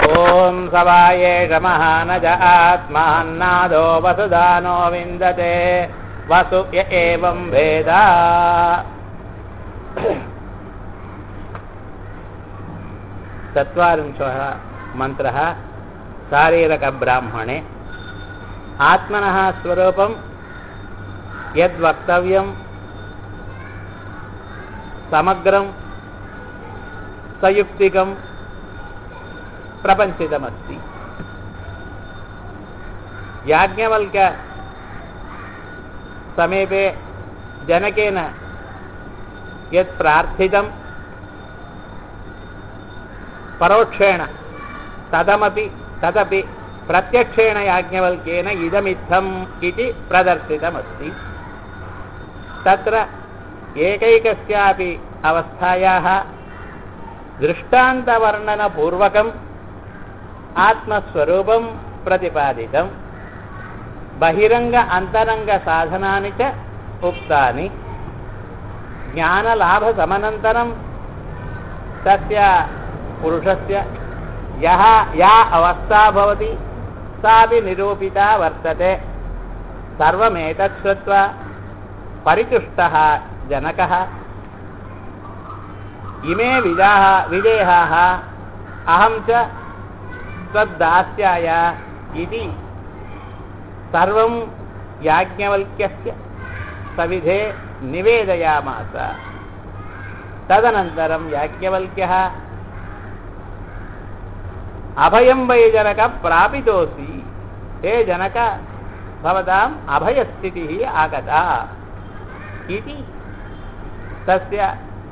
ॐ सवायेष महानज आत्मान्नादो वसुदानो विन्दते वसु य एवं भेद चत्वारिंशः मन्त्रः शारीरकब्राह्मणे आत्मनः स्वरूपं यद्वक्तव्यं समग्रं सयुक्तिकं प्रपञ्चितमस्ति याज्ञवल्क्य समीपे जनकेन यत् प्रार्थितं परोक्षेण तदमपि तदपि प्रत्यक्षेण याज्ञवल्क्येन इदमित्थम् इति प्रदर्शितमस्ति तत्र एकैकस्यापि अवस्थायाः दृष्टान्तवर्णनपूर्वकम् आत्मस्वरूपं प्रतिपादितं बहिरङ्ग अन्तरङ्गसाधनानि च उक्तानि ज्ञानलाभसमनन्तरं तस्य पुरुषस्य यः या अवस्था भवति सापि निरूपिता वर्तते सर्वमेतत् श्रुत्वा परितुष्टः जनकः इमे विदाः विदेहाः अहं च त्वद्दास्याय इति सर्वं याज्ञवल्क्यस्य सविधे निवेदयामास तदनन्तरं याज्ञवल्क्यः अभयं वै जनक प्रापितोऽसि हे जनक भवताम् अभयस्थितिः आगता इति तस्य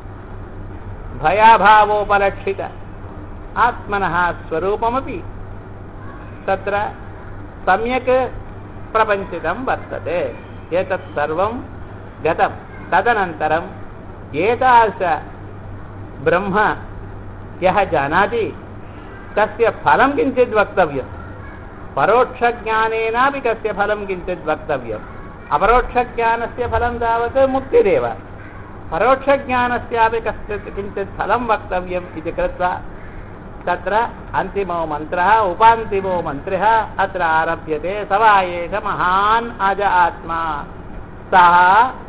भयाभावोपलक्षित आत्मनः स्वरूपमपि तत्र सम्यक् प्रपञ्चितं वर्तते एतत् सर्वं गतं तदनन्तरम् एतादृश ब्रह्म यः जानाति तस्य फलं किञ्चित् वक्तव्यं परोक्षज्ञानेनापि तस्य फलं किञ्चित् वक्तव्यम् अपरोक्षज्ञानस्य फलं तावत् मुक्तिरेव परोक्षज्ञानस्यापि कश्चित् किञ्चित् फलं वक्तव्यम् इति कृत्वा तत्र अन्तिमो मन्त्रः उपान्तिमो मन्त्रः अत्र आरभ्यते स वा एष महान् अज आत्मा सः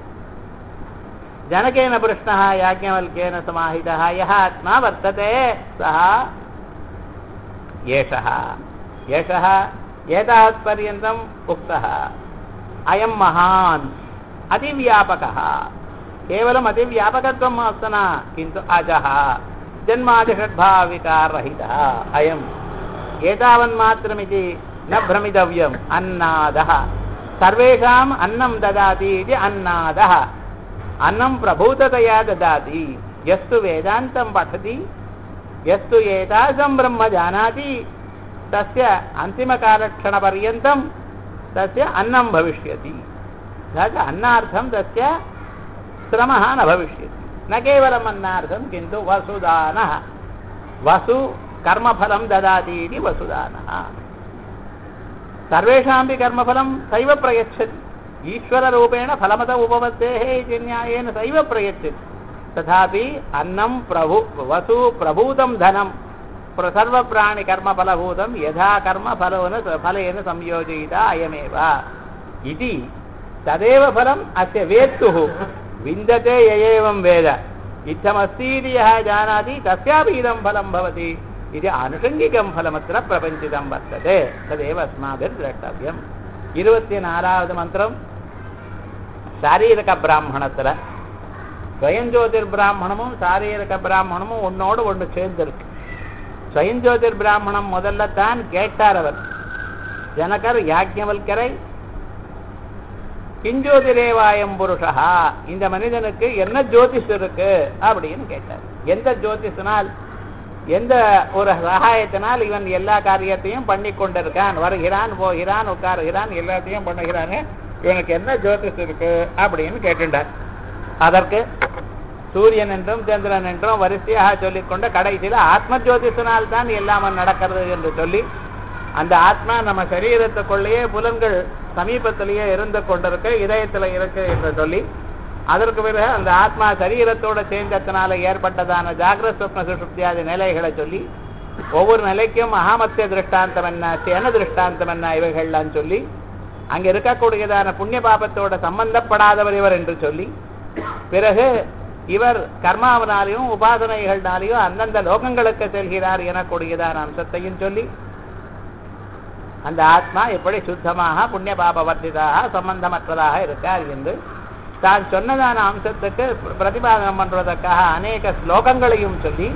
जनकेन पृष्णः याज्ञवल्क्येन समाहितः यः आत्मा वर्तते सः एषः एषः एतावत्पर्यन्तम् उक्तः अयं महान् अतिव्यापकः केवलम् अतिव्यापकत्वं मास्तु न किन्तु अजः जन्मादिषड्भाविकाररहितः अयम् एतावन्मात्रमिति न भ्रमितव्यम् अन्नादः सर्वेषाम् अन्नं ददाति इति अन्नादः अन्नं प्रभूततया ददाति यस्तु वेदान्तं पठति यस्तु एतादृशं ब्रह्म जानाति तस्य अन्तिमकालक्षणपर्यन्तं तस्य अन्नं भविष्यति तथा अन्नार्थं तस्य श्रमः न भविष्यति न केवलम् अन्नार्थं किन्तु वसुदानः वसु कर्मफलं ददाति इति वसुदानः सर्वेषामपि कर्मफलं सैव प्रयच्छति ईश्वररूपेण फलमत उपपत्तेः इति न्यायेन सैव प्रयच्छति तथापि अन्नं प्रभु वसु प्रभूतं धनं सर्वप्राणिकर्मफलभूतं यथा कर्म फलेन फलेन संयोजयिता अयमेव इति तदेव फलम् अस्य वेत्तुः विन्दते य एवं वेद इत्थमस्ति इति यः जानाति तस्यापि इदं फलं भवति इति आनुषङ्गिकं फलमत्र प्रपञ्चितं वर्तते तदेव अस्माभिर्द्रष्टव्यम् இருபத்தி நாலாவது மந்திரம் சாரீரக பிராமணத்தில் ஸ்வயஞ்சோதிர் பிராமணமும் சாரீரக பிராமணமும் ஒன்னோடு ஒன்று சேர்ந்திருக்கு ஸ்வயஞ்சோதிர் பிராமணம் முதல்ல தான் கேட்டார் அவர் ஜனகர் யாஜ்ஞவல்கரை கிஞ்சோதிரேவாயம் புருஷா இந்த மனிதனுக்கு என்ன ஜோதிஷ் இருக்கு அப்படின்னு கேட்டார் எந்த ஜோதிஷனால் எந்த ஒரு சகாயத்தினால் இவன் எல்லா காரியத்தையும் பண்ணி கொண்டிருக்கான் வருகிறான் போகிறான் உட்காருகிறான் எல்லாத்தையும் பண்ணுகிறானே இவனுக்கு என்ன ஜோதிஷ் இருக்கு அப்படின்னு கேட்டுட்டார் அதற்கு சூரியன் என்றும் சந்திரன் என்றும் வரிசையாக சொல்லிக்கொண்டு கடைசியில் ஆத்ம ஜோதிஷனால் தான் எல்லாம் நடக்கிறது என்று சொல்லி அந்த ஆத்மா நம்ம சரீரத்துக்குள்ளேயே புலன்கள் சமீபத்திலேயே இருந்து கொண்டிருக்கு இதயத்தில் இருக்கு என்று சொல்லி அதற்கு பிறகு அந்த ஆத்மா சரீரத்தோட சேர்ந்ததுனால ஏற்பட்டதான ஜாகிரத் சொப்ன சுஷுப்தியாதி நிலைகளை சொல்லி ஒவ்வொரு நிலைக்கும் மகாமத்திய திருஷ்டாந்தம் என்ன சேன திருஷ்டாந்தம் என்ன இவைகள்லாம் சொல்லி அங்க இருக்கக்கூடியதான புண்ணிய பாபத்தோட சம்பந்தப்படாதவர் இவர் என்று சொல்லி பிறகு இவர் கர்மாவினாலையும் உபாசனைகள்னாலையும் அந்தந்த லோகங்களுக்கு செல்கிறார் எனக்கூடியதான அம்சத்தையும் சொல்லி அந்த ஆத்மா எப்படி சுத்தமாக புண்ணிய பாப வர்த்திதாக சம்பந்தமற்றதாக இருக்கார் என்று தான் சொன்னதான அம்சத்துக்கு பிரதிபாதனம் பண்றதற்காக அநேக ஸ்லோகங்களையும் சொல்லி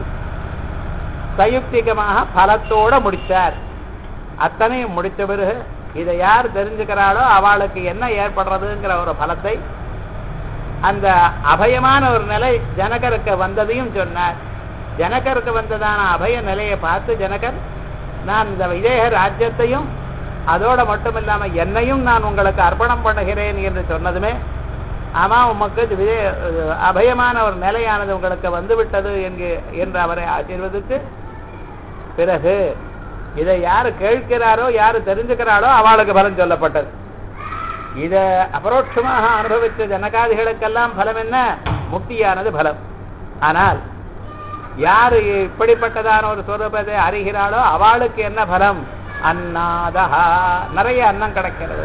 சயுக்திகமாக பலத்தோட முடிச்சார் அத்தனையும் முடிச்ச பிறகு இதை யார் தெரிஞ்சுக்கிறாளோ அவளுக்கு என்ன ஏற்படுறதுங்கிற ஒரு பலத்தை அந்த அபயமான ஒரு நிலை ஜனகருக்கு வந்ததையும் சொன்னார் ஜனகருக்கு வந்ததான அபய நிலையை பார்த்து ஜனகர் நான் இந்த விஜய ராஜ்யத்தையும் அதோட மட்டும் இல்லாம என்னையும் நான் உங்களுக்கு அர்ப்பணம் பண்ணுகிறேன் என்று சொன்னதுமே ஆமா உமக்கு இது விஜய அபயமான ஒரு நிலையானது உங்களுக்கு வந்துவிட்டது என்கு என்று அவரை ஆசீர்வதித்து பிறகு இதை யாரு கேட்கிறாரோ யாரு தெரிஞ்சுக்கிறாரோ அவளுக்கு பலன் சொல்லப்பட்டது இத அபரோட்சமாக அனுபவித்த ஜனகாதிகளுக்கெல்லாம் பலம் என்ன முக்தியானது பலம் ஆனால் யாரு இப்படிப்பட்டதான ஒரு சுரூபத்தை அறிகிறாளோ அவளுக்கு என்ன பலம் அன்னாதஹா நிறைய அன்னம் கிடைக்கிறது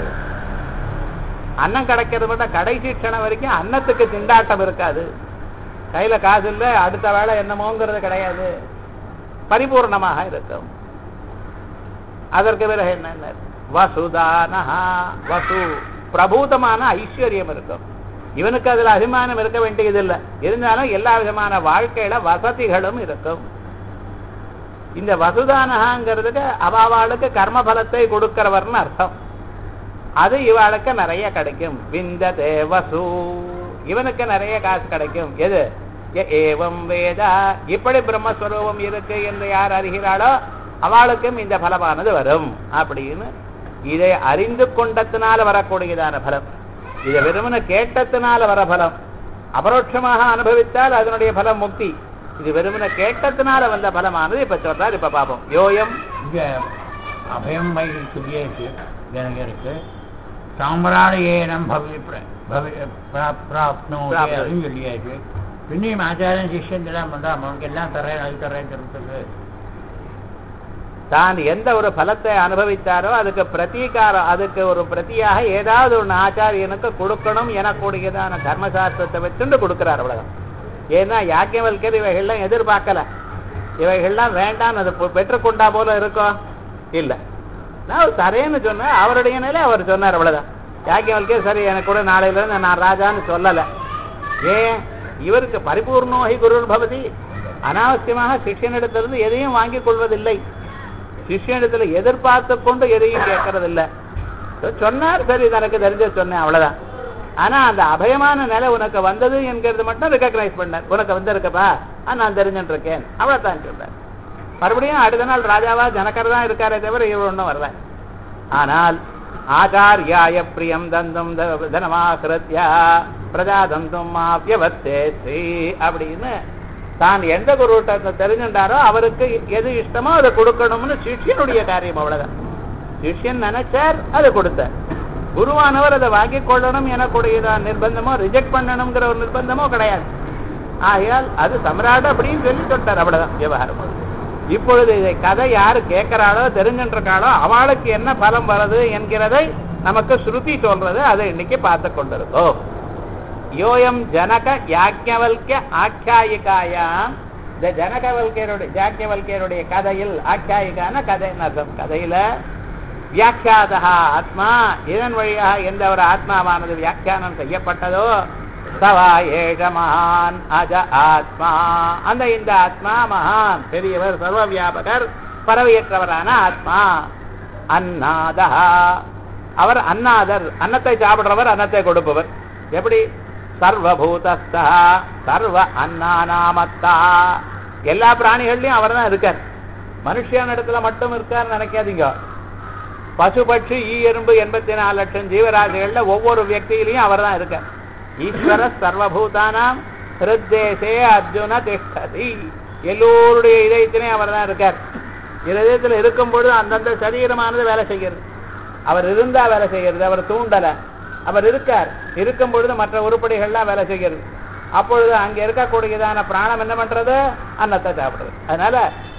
அன்னம் கிடைக்கிறது மட்டும் கடைசி க்ஷணம் வரைக்கும் அன்னத்துக்கு திண்டாட்டம் இருக்காது கையில காசு இல்லை அடுத்த வேலை என்னமோங்கிறது கிடையாது பரிபூர்ணமாக இருக்கும் அதற்கு பிறகு என்ன வசுதானஹா வசு பிரபூதமான ஐஸ்வர்யம் இருக்கும் இவனுக்கு அதுல அபிமானம் இருக்க வேண்டியதில்லை இருந்தாலும் எல்லா விதமான வாழ்க்கையில வசதிகளும் இருக்கும் இந்த வசுதானகாங்கிறதுக்கு அவாவாளுக்கு கர்ம பலத்தை கொடுக்கிறவர்னு அர்த்தம் அது இவாளுக்கு நிறைய கிடைக்கும் விந்த தேவசு இவனுக்கு நிறைய காசு கிடைக்கும் எது ஏவம் வேதா இப்படி பிரம்மஸ்வரூபம் இருக்கு என்று யார் அறிகிறாளோ அவளுக்கும் இந்த பலமானது வரும் அப்படின்னு இதை அறிந்து கொண்டத்தினால வரக்கூடியதான பலம் இதை வெறுமன கேட்டத்தினால வர பலம் அபரோட்சமாக அனுபவித்தால் அதனுடைய பலம் முக்தி இது வெறுமன கேட்டத்தினால வந்த பலமானது இப்ப சொல்றார் இப்ப பாப்போம் யோயம் இங்க அபயம் வகை சொல்லியாச்சு ஜனகருக்கு சாம்பிராணியேனம் பவி பவி பிராப்னோதி பிராப்னோதி. அதுவும் சொல்லியாச்சு பின்னையும் ஆச்சாரியன் சிஷ்யன் எல்லாம் பண்றா அவனுக்கு எல்லாம் தரேன் அது தரேன் சொல்றது தான் எந்த ஒரு பலத்தை அனுபவித்தாரோ அதுக்கு பிரதீகாரம் அதுக்கு ஒரு பிரதியாக ஏதாவது ஒன்று ஆச்சாரியனுக்கு கொடுக்கணும் எனக்கூடியதான தர்மசாஸ்திரத்தை வச்சுட்டு கொடுக்கிறார் அவ்வளவுதான் ஏன்னா யாக்கியவல்கர் இவைகள்லாம் எதிர்பார்க்கல இவைகள்லாம் வேண்டாம் அது பெ- பெற்றுக்கொண்டா போல இருக்கும் இல்ல நான் தரேன்னு சொன்னேன் அவருடைய நிலை அவர் சொன்னார் அவ்வளவுதான் யாக்கியவல்கர் சரி எனக்கு கூட நாளையில இருந்து நான் ராஜான்னு சொல்லல ஏன் இவருக்கு பரிபூர்ணோஹி குருர் பவதி அனாவசியமாக சிஷ்யனிடத்திலிருந்து எதையும் வாங்கிக் கொள்வதில்லை சிஷ்யனிடத்துல எதிர்பார்த்து கொண்டு எதையும் கேட்கறதில்ல சொன்னார் சரி தனக்கு தெரிஞ்ச சொன்னேன் அவ்வளவுதான் ஆனா அந்த அபயமான நிலை உனக்கு வந்தது என்கிறது மட்டும் ரெக்கக்னைஸ் பண்ணார் உனக்கு வந்திருக்கப்பா ஆ, நான் தெரிஞ்சுட்டு இருக்கேன் அவ்வளவுதான் சொல்றார் மறுபடியும் அடுத்த நாள் ராஜாவா ஜனகர் தான் இருக்காரே தவிர இவர் ஒன்றும் வரல ஆனால் ஆச்சாரியாய பிரியம் தந்தும் த- தனமாகிருத்யா பிரஜா தந்தும் மாவியவத்தே ஸ்ரீ அப்படின்னு தான் எந்த குருட்ட தெரிஞ்சுட்டாரோ அவருக்கு எது இஷ்டமோ அதை கொடுக்கணும்னு சிஷ்யனுடைய காரியம் அவ்வளவுதான் சிஷ்யன் நினைச்சார் அதை கொடுத்தார் குருவானவர் அதை வாங்கிக் கொள்ளணும் எனக்கூடியதான் நிர்பந்தமோ ரிஜெக்ட் பண்ணணுங்கிற ஒரு நிர்பந்தமோ கிடையாது ஆகையால் அது சம்ராட் அப்படின்னு சொல்லி சொல்லிட்டார் அவ்வளவுதான் விவகாரம் இப்பொழுது இதை கதை யாரு கேட்கிறாளோ தெரிஞ்சின்றிருக்காளோ அவளுக்கு என்ன பலம் வருது என்கிறதை நமக்கு ஸ்ருதி சொல்றது அதை இன்னைக்கு பார்த்து கொண்டிருக்கோம் யோயம் ஜனக யாக்கியவல்கிய ஆக்கியாயிகாயாம் இந்த ஜனகவல்கியருடைய யாக்கியவல்கியருடைய கதையில் ஆக்கியாயிகான கதை அர்த்தம் கதையில வியாக்கியாதா ஆத்மா இதன் வழியாக எந்த ஒரு ஆத்மாவானது வியாக்கியானம் செய்யப்பட்டதோ சவா ஏஷ மகான் அஜ ஆத்மா அந்த இந்த ஆத்மா மகான் பெரியவர் சர்வ வியாபகர் பரவியற்றவரான ஆத்மா அன்னாதா அவர் அன்னாதர் அன்னத்தை சாப்பிடுறவர் அன்னத்தை கொடுப்பவர் எப்படி சர்வபூதஸ்தா சர்வ அன்னானாமத்தா எல்லா பிராணிகள்லயும் அவர் தான் இருக்கார் மனுஷன் இடத்துல மட்டும் இருக்கார் நினைக்காதீங்க பசு பட்சி ஈ எறும்பு எண்பத்தி நாலு லட்சம் ஜீவராசிகள்ல ஒவ்வொரு வியக்தியிலையும் அவர் தான் இருக்கார் ஈஸ்வர சர்வபூதானாம் ஹிருத்தேசே அர்ஜுன திஷ்டதி எல்லோருடைய இதயத்திலையும் அவர் தான் இருக்கார் இதயத்தில் இருக்கும் பொழுது அந்தந்த சரீரமானது வேலை செய்கிறது அவர் இருந்தா வேலை செய்கிறது அவர் தூண்டல அவர் இருக்கார் இருக்கும் பொழுது மற்ற உருப்படிகள்லாம் வேலை செய்கிறது அப்பொழுது அங்க இருக்கக்கூடியதான பிராணம் என்ன பண்றது அன்னத்தை சாப்பிடுறது அதனால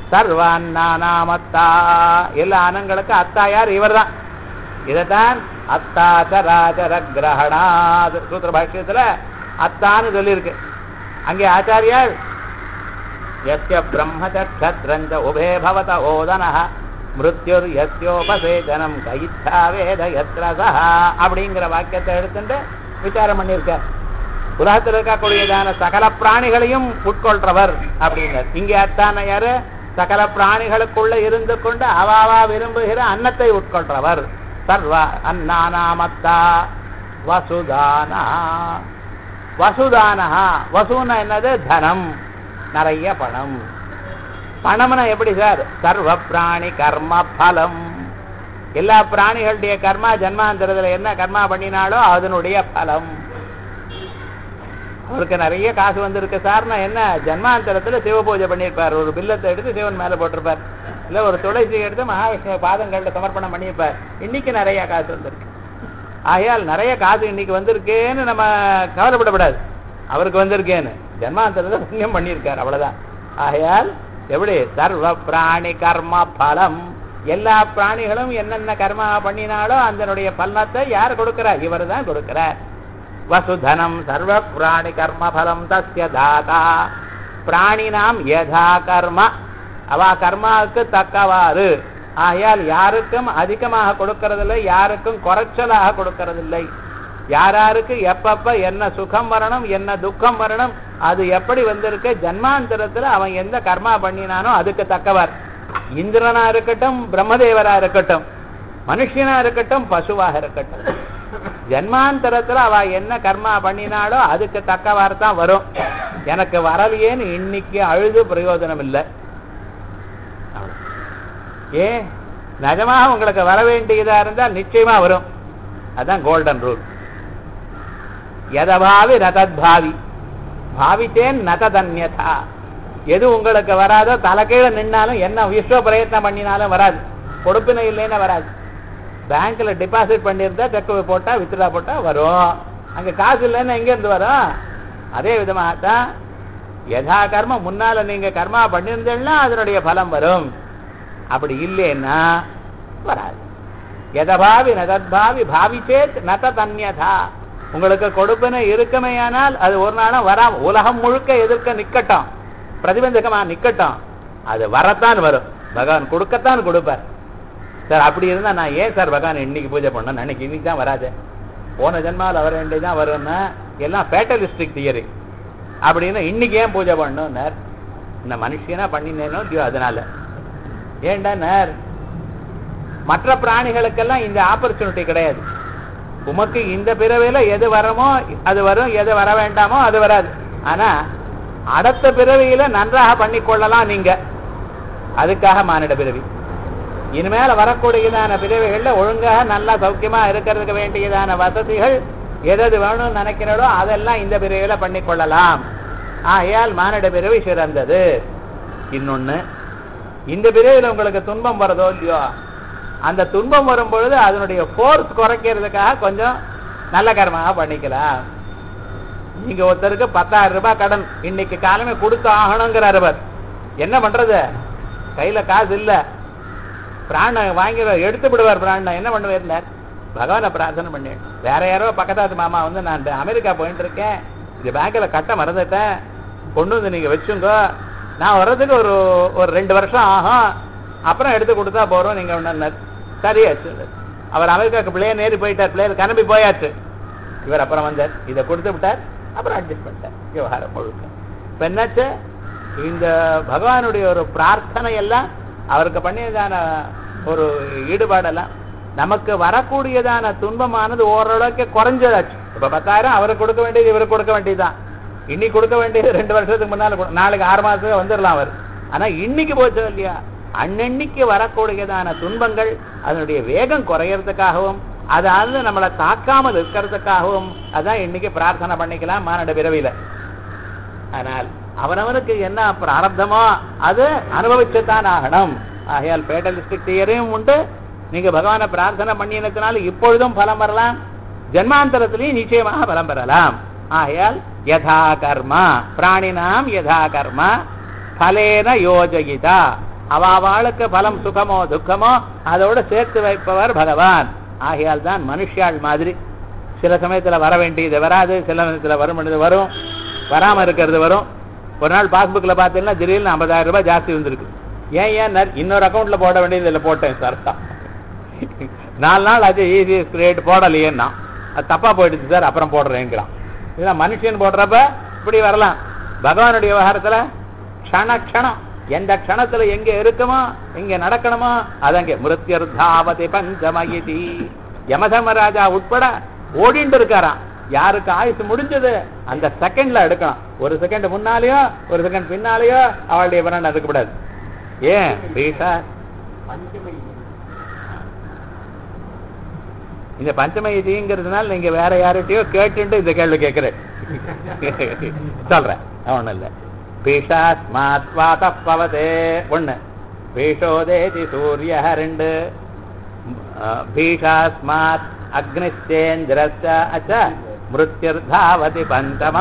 சர்வான்னாமத்தா எல்லா அன்னங்களுக்கு அத்தா யார் இவர்தான் இதைத்தான் அத்தாச்சராச்சர கிரகணாத் சூத்திர பாஷ்யத்துல அத்தான்னு சொல்லியிருக்கு அங்கே ஆச்சாரியால் यस्य ब्रह्मचक्षत्रञ्च उभे भवत ओदनः மிருத்யுர் கைத்தா வேத யத்ர சஹா அப்படிங்கிற வாக்கியத்தை எடுத்துட்டு விசாரம் பண்ணியிருக்கார் உலகத்தில் இருக்கக்கூடியதான சகல பிராணிகளையும் உட்கொள்றவர் அப்படிங்கிறார் இங்கே அத்தான யாரு சகல பிராணிகளுக்குள்ள இருந்து கொண்டு அவாவா விரும்புகிற அன்னத்தை உட்கொள்றவர் சர்வ அன்னானாமத்தா வசுதானா வசுதானஹா வசுன்னா என்னது தனம் நிறைய பணம் பணம்னா எப்படி சார் சர்வ பிராணி கர்ம பலம் எல்லா பிராணிகளுடைய கர்மா ஜன்மாந்திரத்துல என்ன கர்மா பண்ணினாலோ அதனுடைய பலம் அவருக்கு நிறைய காசு வந்திருக்கு சார்னா என்ன ஜன்மாந்தரத்துல சிவ பூஜை பண்ணியிருப்பார் ஒரு பில்லத்தை எடுத்து சிவன் மேல போட்டிருப்பார் இல்ல ஒரு துளசி எடுத்து மகாவிஷ்ணு பாதங்கள்ல சமர்ப்பணம் பண்ணியிருப்பார் இன்னைக்கு நிறைய காசு வந்திருக்கு ஆகையால் நிறைய காசு இன்னைக்கு வந்திருக்கேன்னு நம்ம கவலைப்படக்கூடாது அவருக்கு வந்திருக்கேன்னு ஜன்மாந்தரத்தை புண்ணியம் பண்ணியிருக்கார் அவ்வளவுதான் ஆகையால் எப்படி சர்வ பிராணி கர்ம பலம் எல்லா பிராணிகளும் என்னென்ன கர்மா பண்ணினாலோ அதனுடைய பலனத்தை யார் கொடுக்கிறார் இவர் தான் கொடுக்கிறார் வசுதனம் சர்வ பிராணி கர்ம பலம் தஸ்ய தாதா பிராணினாம் யதா கர்ம அவ கர்மாவுக்கு தக்கவாறு ஆகையால் யாருக்கும் அதிகமாக கொடுக்கறதில்லை யாருக்கும் குறைச்சலாக கொடுக்கறதில்லை யாராருக்கு எப்பப்ப என்ன சுகம் வரணும் என்ன துக்கம் வரணும் அது எப்படி வந்திருக்கு ஜன்மாந்தரத்துல அவன் எந்த கர்மா பண்ணினானோ அதுக்கு தக்கவர் இந்திரனா இருக்கட்டும் பிரம்மதேவரா இருக்கட்டும் மனுஷனா இருக்கட்டும் பசுவாக இருக்கட்டும் ஜன்மாந்தரத்துல அவ என்ன கர்மா பண்ணினாலோ அதுக்கு தக்கவாறு தான் வரும் எனக்கு வரலையேன்னு இன்னைக்கு அழுது பிரயோஜனம் இல்லை ஏ நிஜமாக உங்களுக்கு வர வேண்டியதா இருந்தால் நிச்சயமா வரும் அதான் கோல்டன் ரூல் எதபாவி ரதத்பாவி பாவித்தேன் நததன்யதா எது உங்களுக்கு வராதோ தலைக்கீழ நின்னாலும் என்ன விஸ்வ பிரயத்னம் பண்ணினாலும் வராது கொடுப்பினை இல்லைன்னா வராது பேங்க்ல டெபாசிட் பண்ணியிருந்தா செக் போட்டா வித்ரா போட்டா வரும் அங்க காசு இல்லைன்னா எங்க இருந்து வரும் அதே விதமாகத்தான் யதா கர்மம் முன்னால நீங்க கர்மா பண்ணியிருந்தீங்கன்னா அதனுடைய பலம் வரும் அப்படி இல்லைன்னா வராது எதபாவி நதத்பாவி பாவிச்சேத் நத தன்யதா உங்களுக்கு கொடுப்பன இருக்குமேயானால் அது ஒரு நாளும் வரா உலகம் முழுக்க எதிர்க்க நிக்கட்டும் பிரதிபந்தகமா நிக்கட்டும் அது வரத்தான் வரும் பகவான் கொடுக்கத்தான் கொடுப்பார் சார் அப்படி இருந்தா நான் ஏன் சார் பகவான் இன்னைக்கு பூஜை பண்ணணும் அன்னைக்கு இன்னைக்கு தான் வராது போன ஜென்மாவில் வர வேண்டியதான் வரும்னா எல்லாம் ஃபேட்டலிஸ்டிக் தியரி அப்படின்னு இன்னைக்கு ஏன் பூஜை பண்ணணும் இந்த மனுஷனா பண்ணினேனோ இல்லையோ அதனால ஏண்டா நேர் மற்ற பிராணிகளுக்கெல்லாம் இந்த ஆப்பர்ச்சுனிட்டி கிடையாது உமக்கு இந்த பிறவில எது வரமோ அது வரும் எது வர வேண்டாமோ அது வராது ஆனா அடுத்த பிறவியில நன்றாக பண்ணிக்கொள்ளலாம் நீங்க அதுக்காக மானிட பிறவி இனிமேல வரக்கூடியதான பிறவிகள்ல ஒழுங்காக நல்லா சௌக்கியமா இருக்கிறதுக்கு வேண்டியதான வசதிகள் எது வேணும்னு நினைக்கிறதோ அதெல்லாம் இந்த பிறவியில பண்ணிக்கொள்ளலாம் ஆகையால் மானிட பிறவி சிறந்தது இன்னொன்னு இந்த பிறவில உங்களுக்கு துன்பம் வருதோ இல்லையோ அந்த துன்பம் வரும் பொழுது அதனுடைய ஃபோர்ஸ் குறைக்கிறதுக்காக கொஞ்சம் நல்ல கர்மாக பண்ணிக்கலாம் நீங்க ஒருத்தருக்கு பத்தாயிரம் ரூபாய் கடன் இன்னைக்கு காலமே கொடுத்து ஆகணுங்கிறார் அவர் என்ன பண்றது கையில காசு இல்ல பிராண வாங்கி எடுத்து விடுவார் பிராண என்ன பண்ணுவார் பகவானை பிரார்த்தனை பண்ணேன் வேற யாரோ பக்கத்தாத்து மாமா வந்து நான் அமெரிக்கா போயிட்டு இருக்கேன் இது பேங்க்ல கட்ட மறந்துட்டேன் கொண்டு வந்து நீங்க வச்சுங்க நான் வர்றதுக்கு ஒரு ஒரு ரெண்டு வருஷம் ஆகும் அப்புறம் எடுத்து கொடுத்தா போறோம் நீங்க ஒண்ணு சரியாச்சு அவர் அமெரிக்காவுக்கு பிளேன் ஏறி போயிட்டார் பிளேன் கிளம்பி போயாச்சு இவர் அப்புறம் வந்தார் இதை கொடுத்து விட்டார் அப்புறம் அட்ஜஸ்ட் பண்ணிட்டார் விவகாரம் முழுக்க இப்ப என்னாச்சு இந்த பகவானுடைய ஒரு பிரார்த்தனை எல்லாம் அவருக்கு பண்ணியதான ஒரு ஈடுபாடெல்லாம் நமக்கு வரக்கூடியதான துன்பமானது ஓரளவுக்கு குறைஞ்சதாச்சு இப்ப பத்தாயிரம் அவருக்கு கொடுக்க வேண்டியது இவருக்கு கொடுக்க வேண்டியதுதான் இன்னைக்கு கொடுக்க வேண்டியது ரெண்டு வருஷத்துக்கு முன்னால கொடு- நாளைக்கு ஆறு மாசத்துக்கு வந்துடலாம் அவர் ஆனா இன்னைக்கு போச்சோ இல்லையா அன்னன்னைக்கு வரக்கூடியதான துன்பங்கள் அதனுடைய வேகம் குறையறதுக்காகவும் அதாவது நம்மளை தாக்காமல் இருக்கிறதுக்காகவும் அதான் இன்னைக்கு பிரார்த்தனை பண்ணிக்கலாம் மானிட பிறவியில ஆனால் அவனவனுக்கு என்ன பிராரப்தமோ அது அனுபவிச்சுத்தான் ஆகணும் ஆகையால் பேட்டலிஸ்டிக் தியரியும் உண்டு நீங்க பகவானை பிரார்த்தனை பண்ணினதுனால இப்பொழுதும் பலம் வரலாம் ஜன்மாந்தரத்திலையும் நிச்சயமாக பலம் பெறலாம் ஆகையால் யதா கர்மா பிராணினாம் யதா கர்மா பலேன யோஜயிதா அவ அவளுக்கு பலம் சுகமோ துக்கமோ அதோட சேர்த்து வைப்பவர் பகவான் ஆகையால் தான் மனுஷியாள் மாதிரி சில சமயத்துல வர வேண்டியது வராது சில சமயத்துல வரும் வேண்டியது வரும் வராம இருக்கிறது வரும் ஒரு நாள் பாஸ்புக்ல பார்த்தீங்கன்னா திடீர்னு ஐம்பதாயிரம் ரூபாய் ஜாஸ்தி வந்திருக்கு ஏன் ஏன் நர்- இன்னொரு அக்கௌண்ட்ல போட வேண்டியது இல்லை போட்டேன் சார் நாலு நாள் அது ஈஸி ரேட் போடலையேன்னா அது தப்பா போயிடுச்சு சார் அப்புறம் போடுறேங்கிறான் இதெல்லாம் மனுஷன் போடுறப்ப இப்படி வரலாம் பகவானுடைய விவகாரத்துல க்ஷண க்ஷணம் எந்த க்ஷணத்துல எங்க இருக்குமோ எங்க நடக்கணுமோ அதங்க மிருத்யர்தாவதி பஞ்சமயிதி யமதர்மராஜா உட்பட ஓடிண்டு இருக்காராம் யாருக்கு ஆயுசு முடிஞ்சது அந்த செகண்ட்ல எடுக்கணும் ஒரு செகண்ட் முன்னாலேயோ ஒரு செகண்ட் பின்னாலேயோ அவளுடைய விரணம் எடுக்கக்கூடாது ஏன் பீஷா இந்த பஞ்சமயிதிங்கிறதுனால நீங்க வேற யார்கிட்டயோ கேட்டுட்டு இந்த கேள்வி கேட்கிறேன் சொல்றேன் ஒண்ணும் இல்ல பீஷாஸ்மாத் வாத பவதே ஒண்ணு பீஷோதேதி சூரிய ரெண்டு அஹ், பீஷாஸ்மாத் அக்னிச்சேந்திரச்ச அச்ச மிருத்யுர்தாவதி பஞ்சமா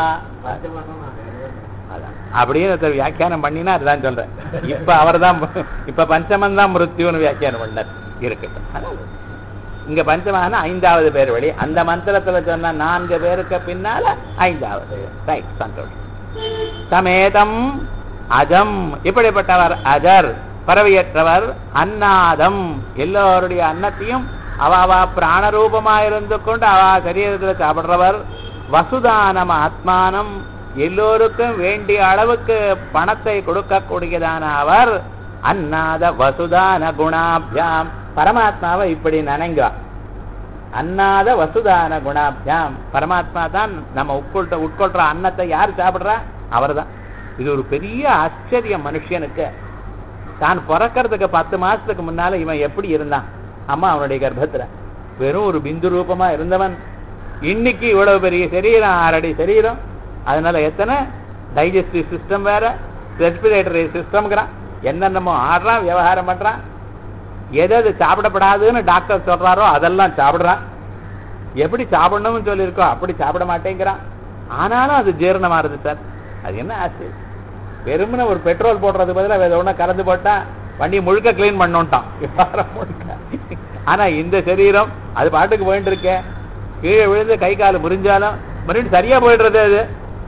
அதான். அப்படின்னு ஒருத்தர் வியாக்கியானம் பண்ணினா அதுதான் சொல்றேன் இப்ப அவர்தான் இப்ப பஞ்சமன் தான் மிருத்யுன்னு வியாக்கியானம் பண்ணார் இருக்கட்டும் அதனால இங்க பஞ்சமான ஐந்தாவது பேர் வழி அந்த மந்திரத்துல சொன்ன நான்கு பேருக்கு பின்னால ஐந்தாவது ரைட் சந்தோஷம் சமேதம் அஜம் இப்படிப்பட்டவர் அஜர் பறவையற்றவர் அன்னாதம் எல்லோருடைய அன்னத்தையும் அவ அவ பிராணரூபமா இருந்து கொண்டு அவ சரீரத்துல சாப்பிடுறவர் வசுதானம் ஆத்மானம் எல்லோருக்கும் வேண்டிய அளவுக்கு பணத்தை கொடுக்கக்கூடியதான அவர் அன்னாத வசுதான குணாபியாம் பரமாத்மாவை இப்படி நினைங்க அன்னாத வசுதான குணாபியாம் பரமாத்மா தான் நம்ம உட்கொள்ற உட்கொள்ற அன்னத்தை யார் சாப்பிடுறா அவர்தான் இது ஒரு பெரிய ஆச்சரியம் மனுஷனுக்கு தான் பிறக்கிறதுக்கு பத்து மாசத்துக்கு முன்னால இவன் எப்படி இருந்தான் அம்மா அவனுடைய கர்ப்பத்துல வெறும் ஒரு பிந்து ரூபமா இருந்தவன் இன்னைக்கு இவ்வளவு பெரிய சரீரம் ஆறடி சரீரம் அதனால எத்தனை டைஜஸ்டிவ் சிஸ்டம் வேற ரெஸ்பிரேட்டரி சிஸ்டம்ங்கிறான் என்னென்னமோ ஆடுறான் விவகாரம் பண்றான் எது எது சாப்பிடப்படாதுன்னு டாக்டர் சொல்றாரோ அதெல்லாம் சாப்பிடுறான் எப்படி சாப்பிடணும்னு சொல்லியிருக்கோ அப்படி சாப்பிட மாட்டேங்கிறான் ஆனாலும் அது ஜீரணமாறுது சார் அது என்ன ஆச்சு வெறுமனே ஒரு பெட்ரோல் போடுறது பதிலா வேற ஒண்ணா கலந்து போட்டா வண்டி முழுக்க க்ளீன் பண்ணோன்ட்டான் விவகாரம் முழுக்க ஆனா இந்த சரீரம் அது பாட்டுக்கு போயிட்டு இருக்கே கீழே விழுந்து கை கால் முறிஞ்சாலும் மறுபடியும் சரியா போயிடுறது அது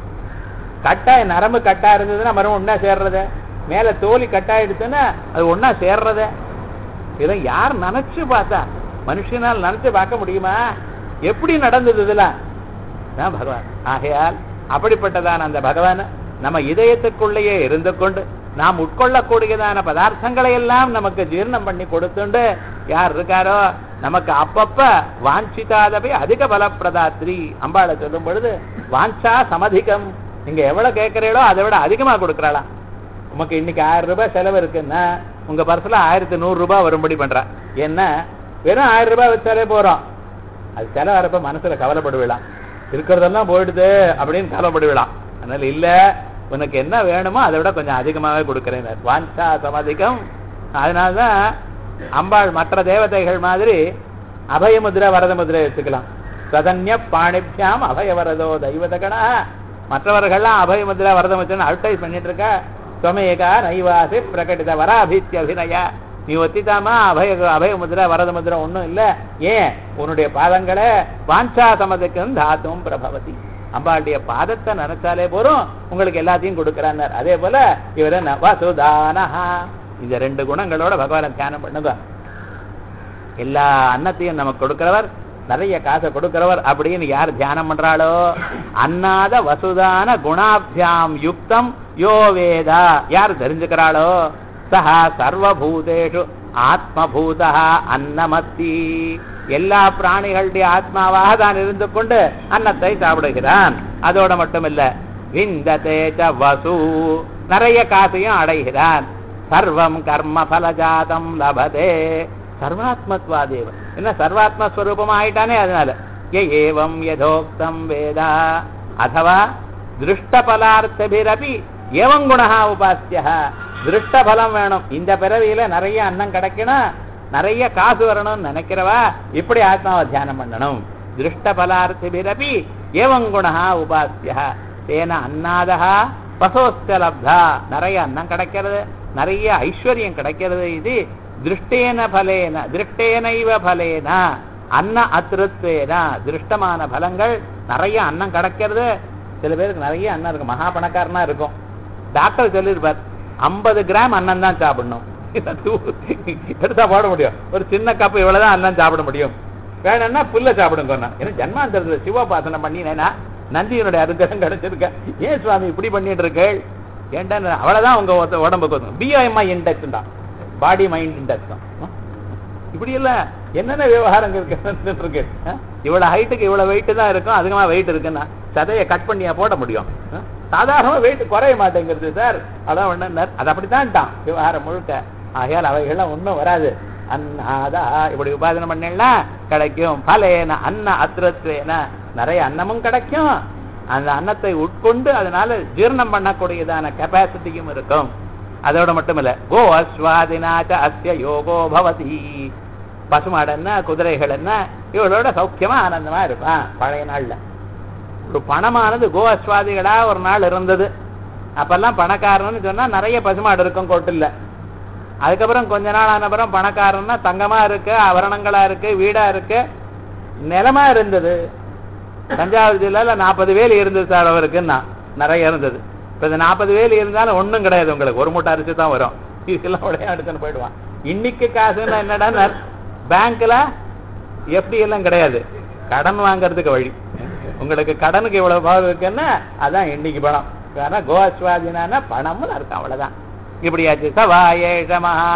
கட்டா நரம்பு கட்டா இருந்ததுன்னா மறுபடியும் ஒண்ணா சேர்றது மேல தோலி கட்டாயிடுச்சுன்னா அது ஒண்ணா சேர்றது இதெல்லாம் யார் நினைச்சு பார்த்தா மனுஷனால் நினைச்சு பார்க்க முடியுமா எப்படி நடந்தது இதெல்லாம் தான் பகவான் ஆகையால் அப்படிப்பட்டதான அந்த பகவான் நம்ம இதயத்துக்குள்ளேயே இருந்து கொண்டு நாம் உட்கொள்ளக்கூடியதான பதார்த்தங்களை எல்லாம் நமக்கு ஜீரணம் பண்ணி கொடுத்துண்டு யார் இருக்காரோ நமக்கு அப்பப்ப வாஞ்சிதாதபை அதிக பலப்பிரதாத்ரி அம்பாளை சொல்லும் பொழுது வாஞ்சா சமதிகம் நீங்க எவ்வளவு கேட்கிறீங்களோ அதை விட அதிகமா கொடுக்கறாளாம் உமக்கு இன்னைக்கு ஆயிரம் ரூபாய் செலவு இருக்குன்னா உங்க பர்ஸ்ல ஆயிரத்தி நூறு ரூபாய் வரும்படி பண்றா என்ன வெறும் ஆயிரம் ரூபாய் வச்சாலே போறோம் அது செலவரப்ப மனசுல கவலைப்படுவிடலாம் இருக்கிறதெல்லாம் போயிடுது அப்படின்னு கவலைப்படுவிடலாம் அதனால இல்ல உனக்கு என்ன வேணுமோ அதை விட கொஞ்சம் அதிகமாவே கொடுக்கிறேன் வாஞ்சா சமதிகம் அதனாலதான் அம்பாள் மற்ற தேவதைகள் மாதிரி அபயமுதிரை வரத முதிரை வச்சுக்கலாம் சதன்ய பாணிப்யாம் அபயவரதோ தெய்வதகணா மற்றவர்கள்லாம் அபயமுதிரை வரத முதிரை அட்வைஸ் பண்ணிட்டு இருக்க சுவமேகா நைவாசி பிரகடித வராபித்ய அபிநய நீ ஒத்தித்தாமா அபய அபய முதிரை வரத முதிரை ஒண்ணும் இல்ல ஏன் உன்னுடைய பாதங்களை வாஞ்சா சமதிக்கும் தாத்தும் பிரபவதி அம்பாளுடைய பாதத்தை நினைச்சாலே போறோம் உங்களுக்கு எல்லாத்தையும் கொடுக்கிறார் அதே போல இவர் என்ன வசுதானஹா இந்த ரெண்டு குணங்களோட பகவானை தியானம் பண்ணுங்க எல்லா அன்னத்தையும் நமக்கு கொடுக்கிறவர் நிறைய காசை கொடுக்கிறவர் அப்படின்னு யார் தியானம் பண்றாளோ அன்னாத வசுதான குணாபியாம் யுக்தம் யோ வேதா யார் தெரிஞ்சுக்கிறாளோ சஹா சர்வபூதேஷு ஆத்மபூதா அன்னமத்தி எல்லா பிராணிகளுடைய ஆத்மாவாக தான் இருந்து கொண்டு அன்னத்தை சாப்பிடுகிறான் அதோட மட்டுமில்ல விந்ததேச்ச வசு நிறைய காசையும் அடைகிறான் சர்வம் கர்ம பலஜாதம் லபதே சர்வாத்மத்வாதேவ என்ன சர்வாத்ம ஸ்வரூபம் ஆயிட்டானே அதனால ஏ ஏவம் யதோக்தம் வேதா அதவா திருஷ்டபலார்த்தபிரபி ஏவம் குணா உபாசிய திருஷ்டபலம் வேணும் இந்த பிறவியில நிறைய அன்னம் கிடைக்கணும் நிறைய காசு வரணும்னு நினைக்கிறவா இப்படி ஆத்மாவை தியானம் பண்ணணும் திருஷ்டபலார்த்திபிரபி ஏவம் குணா உபாசிய தேன அன்னாதா பசோஸ்த லப்தா நிறைய அன்னம் கிடைக்கிறது நிறைய ஐஸ்வர்யம் கிடைக்கிறது இது திருஷ்டேன பலேன திருஷ்டேனைவ பலேன அன்ன அத்திருத்தேன திருஷ்டமான பலங்கள் நிறைய அன்னம் கிடைக்கிறது சில பேருக்கு நிறைய அன்னம் இருக்கும் மகா பணக்காரனா இருக்கும் டாக்டர் சொல்லியிருப்பார் ஐம்பது கிராம் அன்னம் தான் சாப்பிடணும் எடுத்தா போட முடியும் ஒரு சின்ன கப்பு இவ்வளவுதான் அன்னம் சாப்பிட முடியும் வேணும்னா புல்ல சாப்பிடுங்க ஏன்னா ஜன்மாந்தரத்துல சிவோபாசனம் பண்ணினேன்னா நந்தியினுடைய அனுகிரகம் கிடைச்சிருக்க ஏன் சுவாமி இப்படி பண்ணிட்டு இருக்கேள் ஏன்டா அவ்வளவுதான் உங்க உத- உடம்புக்கு வந்து பிஐஎம்ஐ இண்டெக்ஸ் தான் பாடி மைண்ட் இண்டெக்ஸ் தான் ஆ? இப்படி இல்ல என்னென்ன விவகாரங்கள் இருக்கு இருக்கு ஆ? இவ்வளவு ஹைட்டுக்கு இவ்வளவு வெயிட் தான் இருக்கும் அதிகமா வெயிட் இருக்குன்னா சதையை கட் பண்ணியா போட முடியும் ஆ? சாதாரணமா வெயிட் குறைய மாட்டேங்கிறது சார் அதான் ஒண்ணு அது அப்படித்தான்ட்டான் விவகாரம் முழுக்க ஆகையால் அவைகள்லாம் ஒண்ணும் வராது அன்னாதா இப்படி உபாதனை பண்ணா கிடைக்கும் பலேன அன்ன அத்திரத்வேன நிறைய அன்னமும் கிடைக்கும் அந்த அன்னத்தை உட்கொண்டு அதனால ஜீரணம் பண்ணக்கூடியதான கெப்பாசிட்டியும் இருக்கும் அதோட மட்டுமில்ல கோ அஸ்வாதினாச்ச அஸ்ய யோகோ பவதி பசுமாடு என்ன குதிரைகள் என்ன இவளோட சௌக்கியமா ஆனந்தமா இருப்பான் பழைய நாள்ல ஒரு பணமானது கோ அஸ்வாதிகளா ஒரு நாள் இருந்தது அப்பெல்லாம் பணக்காரன்னு சொன்னா நிறைய பசுமாடு இருக்கும் கோட்டில்ல அதுக்கப்புறம் கொஞ்ச நாள் ஆன அப்புறம் பணக்காரன்னா தங்கமா இருக்கு ஆபரணங்களா இருக்கு வீடா இருக்கு நிலமா இருந்தது தஞ்சாவூர் ஜில்லால நாற்பது வேலி இருந்தது சார் அவருக்குன்னா நிறைய இருந்தது இப்ப இந்த நாற்பது வேலி இருந்தாலும் ஒண்ணும் கிடையாது உங்களுக்கு ஒரு மூட்டை அரிசி தான் வரும் இதெல்லாம் உடனே எடுத்துன்னு போயிடுவான் இன்னைக்கு காசுன்னா என்னடா பேங்க்ல எஃப்டி எல்லாம் கிடையாது கடன் வாங்குறதுக்கு வழி உங்களுக்கு கடனுக்கு இவ்வளவு பாவம் இருக்குன்னா அதான் இன்னைக்கு பணம் ஆனா கோஸ்வாதினா பணம்னு அர்த்தம் அவ்வளவுதான் இப்படியாச்சு சவாயேஷ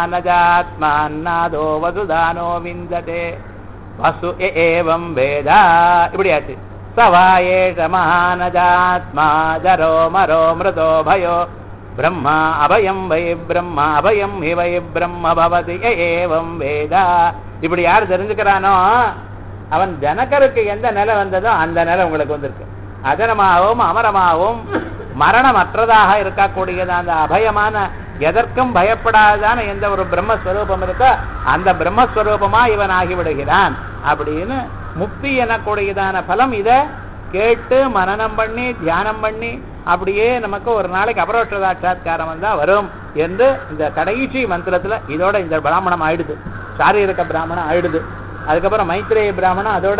மகானஜாத்மான்னாதோ வசுதானோ விந்ததே வசு எ ஏவம் வேதா இப்படியாச்சு சவாயேஷ மகானஜாத்மா ஜரோ மரோ மிருதோ பயோ பிரம்மா அபயம் வை பிரம்மா அபயம் ஹி வை பிரம்ம பவதி எ ஏவம் வேதா இப்படி யார் தெரிஞ்சுக்கிறானோ அவன் ஜனகருக்கு எந்த நிலை வந்ததோ அந்த நிலை உங்களுக்கு வந்திருக்கு அஜனமாகவும் அமரமாகவும் மரணமற்றதாக இருக்கக்கூடியது அந்த அபயமான எதற்கும் பயப்படாதான எந்த ஒரு பிரம்மஸ்வரூபம் இருக்கோ அந்த பிரம்மஸ்வரூபமா இவன் ஆகிவிடுகிறான் அப்படின்னு முக்தி எனக்கூடியதான பலம் இத கேட்டு மனனம் பண்ணி தியானம் பண்ணி அப்படியே நமக்கு ஒரு நாளைக்கு அபரோட்ச சாட்சாத்காரம் வந்தா வரும் என்று இந்த கடைசி மந்திரத்துல இதோட இந்த பிராமணம் ஆயிடுது சாரீரக பிராமணம் ஆயிடுது அதுக்கப்புறம் மைத்ரேய பிராமணம் அதோட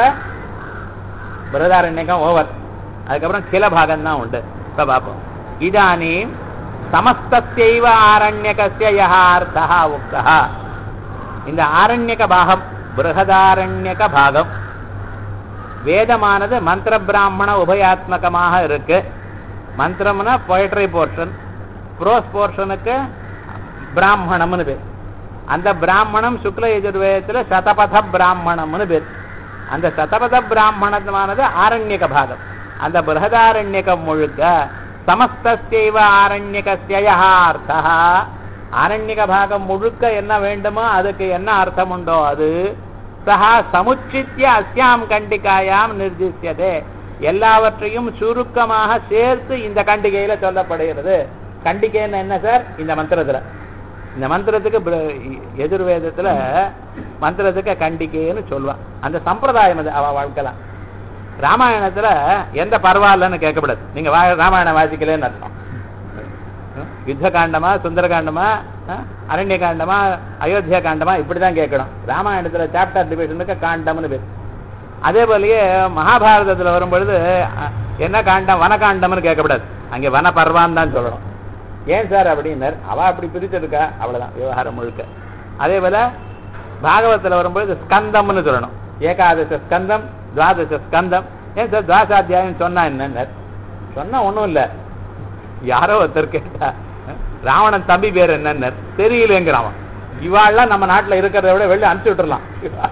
பிரதாரண்யகம் ஓவர் அதுக்கப்புறம் கில பாகம் தான் உண்டு இப்ப பார்ப்போம் இதானீம் சமஸ்தஸ்யைவ ஆரண்யகஸ்ய யஹ அர்த்தः உக்தः இந்த ஆரண்யக பாகம் பிருகதாரண்யக பாகம் வேதமானது மந்திர பிராமண உபயாத்மகமாக இருக்கு மந்திரம்னா பொயட்ரி போர்ஷன் ப்ரோஸ் போர்ஷனுக்கு பிராமணம்னு பேர் அந்த பிராமணம் சுக்ல யஜுர்வேதத்துல சதபத பிராமணம்னு பேர் அந்த சதபத பிராமணமானது ஆரண்யக பாகம் அந்த பிருகதாரண்யகம் முழுக்க சமஸ்தஸ்யைவ ஆரண்யகஸ்ய யஹ அர்த்தः ஆரண்யக பாகம் முழுக்க என்ன வேண்டுமோ அதுக்கு என்ன அர்த்தம் உண்டோ அது சஹா சமுச்சித்ய அஸ்யாம் கண்டிகாயாம் நிர்திஷ்யதே எல்லாவற்றையும் சுருக்கமாக சேர்த்து இந்த கண்டிகையில சொல்லப்படுகிறது கண்டிகைன்னு என்ன சார் இந்த மந்திரத்துல இந்த மந்திரத்துக்கு பிர- எதிர்வேதத்துல மந்திரத்துக்கு கண்டிகைன்னு சொல்லுவான் அந்த சம்பிரதாயம் அது அவ வாழ்க்கலாம் ராமாயணத்துல எந்த பரவாயில்லன்னு கேட்கக்கூடாது நீங்க வா- ராமாயணம் வாசிக்கலன்னு அர்த்தம் யுத்த காண்டமா சுந்தர காண்டமா அரண்ய காண்டமா அயோத்தியா காண்டமா இப்படிதான் கேட்கணும் ராமாயணத்துல சாப்டர் டிவிஷனுக்கு காண்டம்னு பேர் அதே போலயே மகாபாரதத்துல வரும்பொழுது அஹ், என்ன காண்டம் வனகாண்டம்னு கேட்கக்கூடாது அங்கே வன பர்வான்னு தான் சொல்லணும் ஏன் சார் அப்படின்னார் அவ அப்படி பிரிச்சிருக்கா அவ்வளவுதான் விவகாரம் முழுக்க அதே போல பாகவத்துல வரும்பொழுது ஸ்கந்தம்னு சொல்லணும் ஏகாதச ஸ்கந்தம் துவாதச ஸ்கந்தம் ஏன் சார் துவாசாத்தியாயம் சொன்னா என்னன்னார் சொன்னா ஒண்ணும் இல்ல யாரோ ஒருத்தர் கேட்டா ராவணன் தம்பி பேர் என்னன்னு தெரியலங்கிறான் அவன். இவாள்லாம் நம்ம நாட்டுல இருக்கிறத விட வெளில அனுப்பிச்சு விட்டுறலாம்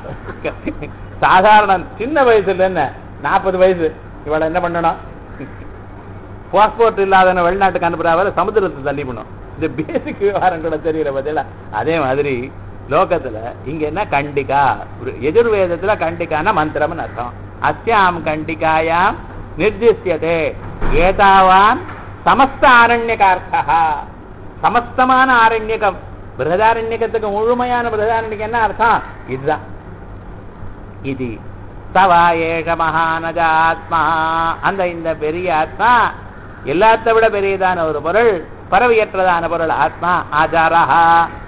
சாதாரண சின்ன வயசுல என்ன நாற்பது வயசு இவளை என்ன பண்ணணும் பாஸ்போர்ட் இல்லாதவன வெளிநாட்டுக்கு அனுப்புறாவ சமுத்திரத்தை தள்ளி பண்ணும் இந்த பேசிக் விவகாரம் கூட தெரியல பதிலா அதே மாதிரி லோகத்துல இங்க என்ன கண்டிகா ஒரு எதிர்வேதத்துல கண்டிகான மந்திரம்னு அர்த்தம் அஸ்யாம் கண்டிகாயாம் நிர்திஷ்யதே ஏதாவான் சமஸ்த ஆரண்யகார்த்தா சமஸ்தமான ஆரண்யகம் பிரதாரண்யகத்துக்கு முழுமையான பிரதாரண்யகம் என்ன அர்த்தம் இதுதான் இது சவா ஏஷ மகானஜ ஆத்மா அந்த இந்த பெரிய ஆத்மா எல்லாத்த விட பெரியதான ஒரு பொருள் பறவையற்றதான பொருள் ஆத்மா ஆஜாரஹா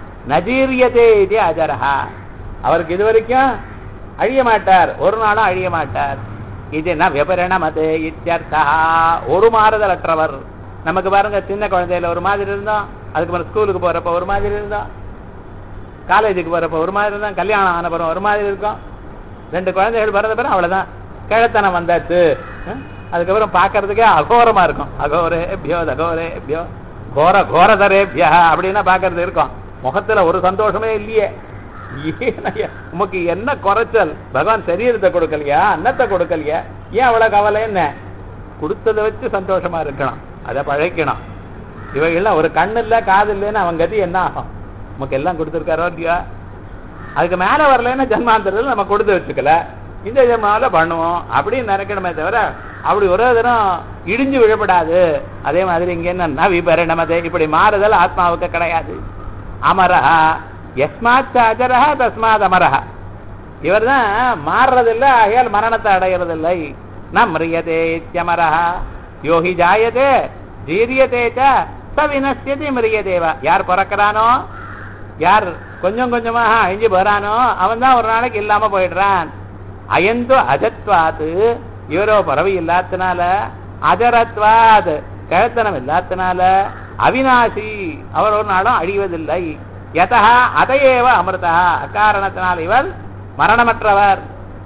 நஜீரியதே இது அஜரஹா அவருக்கு இது வரைக்கும் அழிய மாட்டார் ஒரு நாளும் அழிய மாட்டார் இது என்ன விபரணமது இத்தியர்த்தா ஒரு மாறுதல் அற்றவர் நமக்கு பாருங்க சின்ன குழந்தையில ஒரு மாதிரி இருந்தோம் அதுக்கப்புறம் ஸ்கூலுக்கு போறப்ப ஒரு மாதிரி இருந்தோம் காலேஜுக்கு போறப்ப ஒரு மாதிரி இருந்தோம் கல்யாணம் ஆன பிறகு ஒரு மாதிரி இருக்கும் ரெண்டு குழந்தைகள் பிறந்த பிறகு அவ்வளவுதான் கிழத்தனம் வந்தாச்சு ஹம்? அதுக்கப்புறம் பார்க்கறதுக்கே அகோரமா இருக்கும் அகோரேபியோ தகோரேபியோ கோர கோரதரேபியா அப்படின்னா பார்க்கறது இருக்கும் முகத்துல ஒரு சந்தோஷமே இல்லையே ஏனையா, உமக்கு என்ன குறைச்சல் பகவான் சரீரத்தை கொடுக்கலையா அன்னத்தை கொடுக்கலையா ஏன் அவ்வளவு கவலை என்ன கொடுத்ததை வச்சு சந்தோஷமா இருக்கணும் அதை பழைக்கணும் இவைகள்லாம் ஒரு கண்ணு இல்ல காது இல்லைன்னு அவன் கதி என்ன ஆகும் நமக்கு எல்லாம் கொடுத்துருக்காரோ இல்லையா அதுக்கு மேல வரலைன்னா ஜன்மாந்தரத்தில் நம்ம கொடுத்து வச்சுக்கல இந்த ஜென்மாவில பண்ணுவோம் அப்படின்னு நினைக்கணுமே தவிர அப்படி ஒரு தினம் இடிஞ்சு விழப்படாது அதே மாதிரி இங்க என்ன விபரணமதே இப்படி மாறுதல் ஆத்மாவுக்கு கிடையாது அமரஹா எஸ்மாத் அஜரஹா தஸ்மாத் அமரஹா இவர் தான் மாறுறதில்லை ஆகையால் மரணத்தை அடையிறதில்லை ந மிரியதே இத்தியமரஹா யோகி ஜாயதே ஜீரியதே ச ச வினசியதி மிரியதேவா யார் பிறக்கிறானோ யார் கொஞ்சம் கொஞ்சமாக அழிஞ்சு போறானோ அவன் தான் ஒரு நாளைக்கு இல்லாம போயிடுறான் அயந்து அஜத்வாத்து இவரோ பறவை இல்லாதனால அஜரத்வாத் கழுத்தனம் இல்லாதனால அவினாசி அவர் ஒரு நாளும் அழிவதில்லை யதா அதையேவ அமிர்தா அக்காரணத்தினால் இவர் மரணமற்றவர்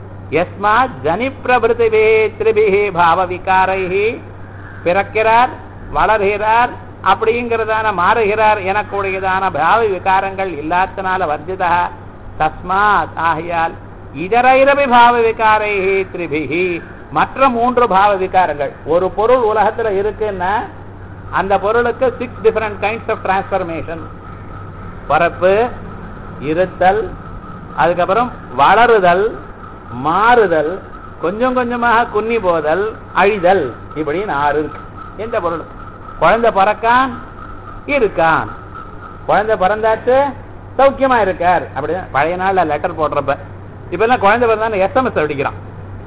யஸ்மாத் ஜனி பிரபிருத்திபி திரிபிஹி பாவ விகாரைஹி பிறக்கிறார் வளர்கிறார் அப்படிங்கிறதான மாறுகிறார் எனக்கூடியதான பாவ விகாரங்கள் இல்லாதனால வர்ஜிதா தஸ்மாத் ஆகையால் இதரைரபி பாவ விகாரைஹி திரிபிஹி மற்ற மூன்று பாவ விகாரங்கள் ஒரு பொருள் உலகத்துல இருக்குன்னா அந்த பொருளுக்கு six different kinds of transformation பரப்பு இருத்தல் அதுக்கப்புறம் வளருதல் மாறுதல் கொஞ்சம் கொஞ்சமாக குன்னி போதல் அழிதல் இப்படின்னு ஆறு இருக்கு எந்த பொருள் குழந்தை பிறக்கான் இருக்கான் குழந்தை பிறந்தாச்சு சௌக்கியமா இருக்கார் அப்படிதான் பழைய நாள்ல லெட்டர் போடுறப்ப இப்ப எல்லாம் குழந்தை பிறந்தான்னு எஸ்எம்எஸ் அடிக்கிறான்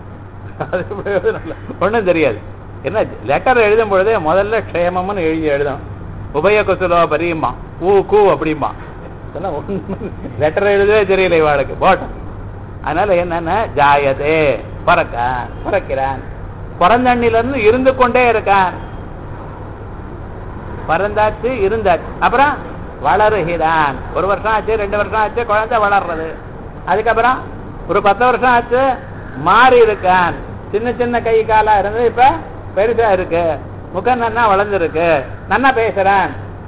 ஒன்றும் தெரியாது என்ன லெட்டர் எழுதும் பொழுதே முதல்ல க்ஷேமம்னு எழுதி எழுதும் உபய குசுலோ பரியுமா ஊ கூ அப்படிமா இதெல்லாம் லெட்டர் எழுதவே தெரியல இவாளுக்கு போட்டோம் அதனால என்னன்னா ஜாயதே பிறக்கான் பிறக்கிறான் பிறந்தண்ணில இருந்து இருந்து கொண்டே இருக்கான் பிறந்தாச்சு இருந்தாச்சு அப்புறம் வளருகிறான் ஒரு வருஷம் ஆச்சு ரெண்டு வருஷம் ஆச்சு குழந்தை வளர்றது அதுக்கப்புறம் ஒரு பத்து வருஷம் ஆச்சு மாறி இருக்கான் சின்ன சின்ன கை காலா இருந்து இப்ப பெருசா இருக்கு முகம் நன்னா வளர்ந்துருக்கு நன்னா பேசுறான்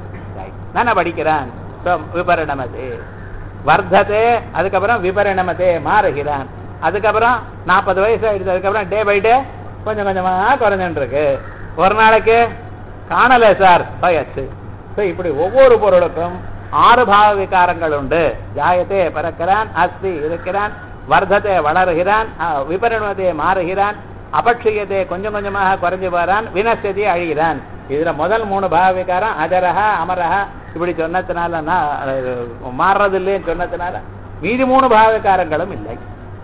நன்னா படிக்கிறான் So, விபரணமதே வர்த்ததே அதுக்கப்புறம் விபரணமதே மாறுகிறான் அதுக்கப்புறம் நாற்பது வயசு ஆயிடுச்சு அதுக்கப்புறம் டே பை டே கொஞ்சம் கொஞ்சமா குறைஞ்சுட்டு இருக்கு ஒரு நாளைக்கு காணல சார் வயசு So, இப்படி ஒவ்வொரு பொருளுக்கும் ஆறு பாவ விகாரங்கள் உண்டு ஜாயத்தே பிறக்கிறான் அஸ்தி இருக்கிறான் வர்த்தத்தை வளருகிறான் அஹ், விபரணத்தை மாறுகிறான் அபட்சியத்தை கொஞ்சம் கொஞ்சமாக குறைஞ்சு போறான் வினசதி அழிகிறான் இதுல முதல் மூணு பாவ விகாரம் அஜரஹா அமரஹா இப்படி சொன்னதுனால நான், அஹ், மாறுறது இல்லைன்னு சொன்னதுனால மீதி மூணு பாவ விகாரங்களும் இல்லை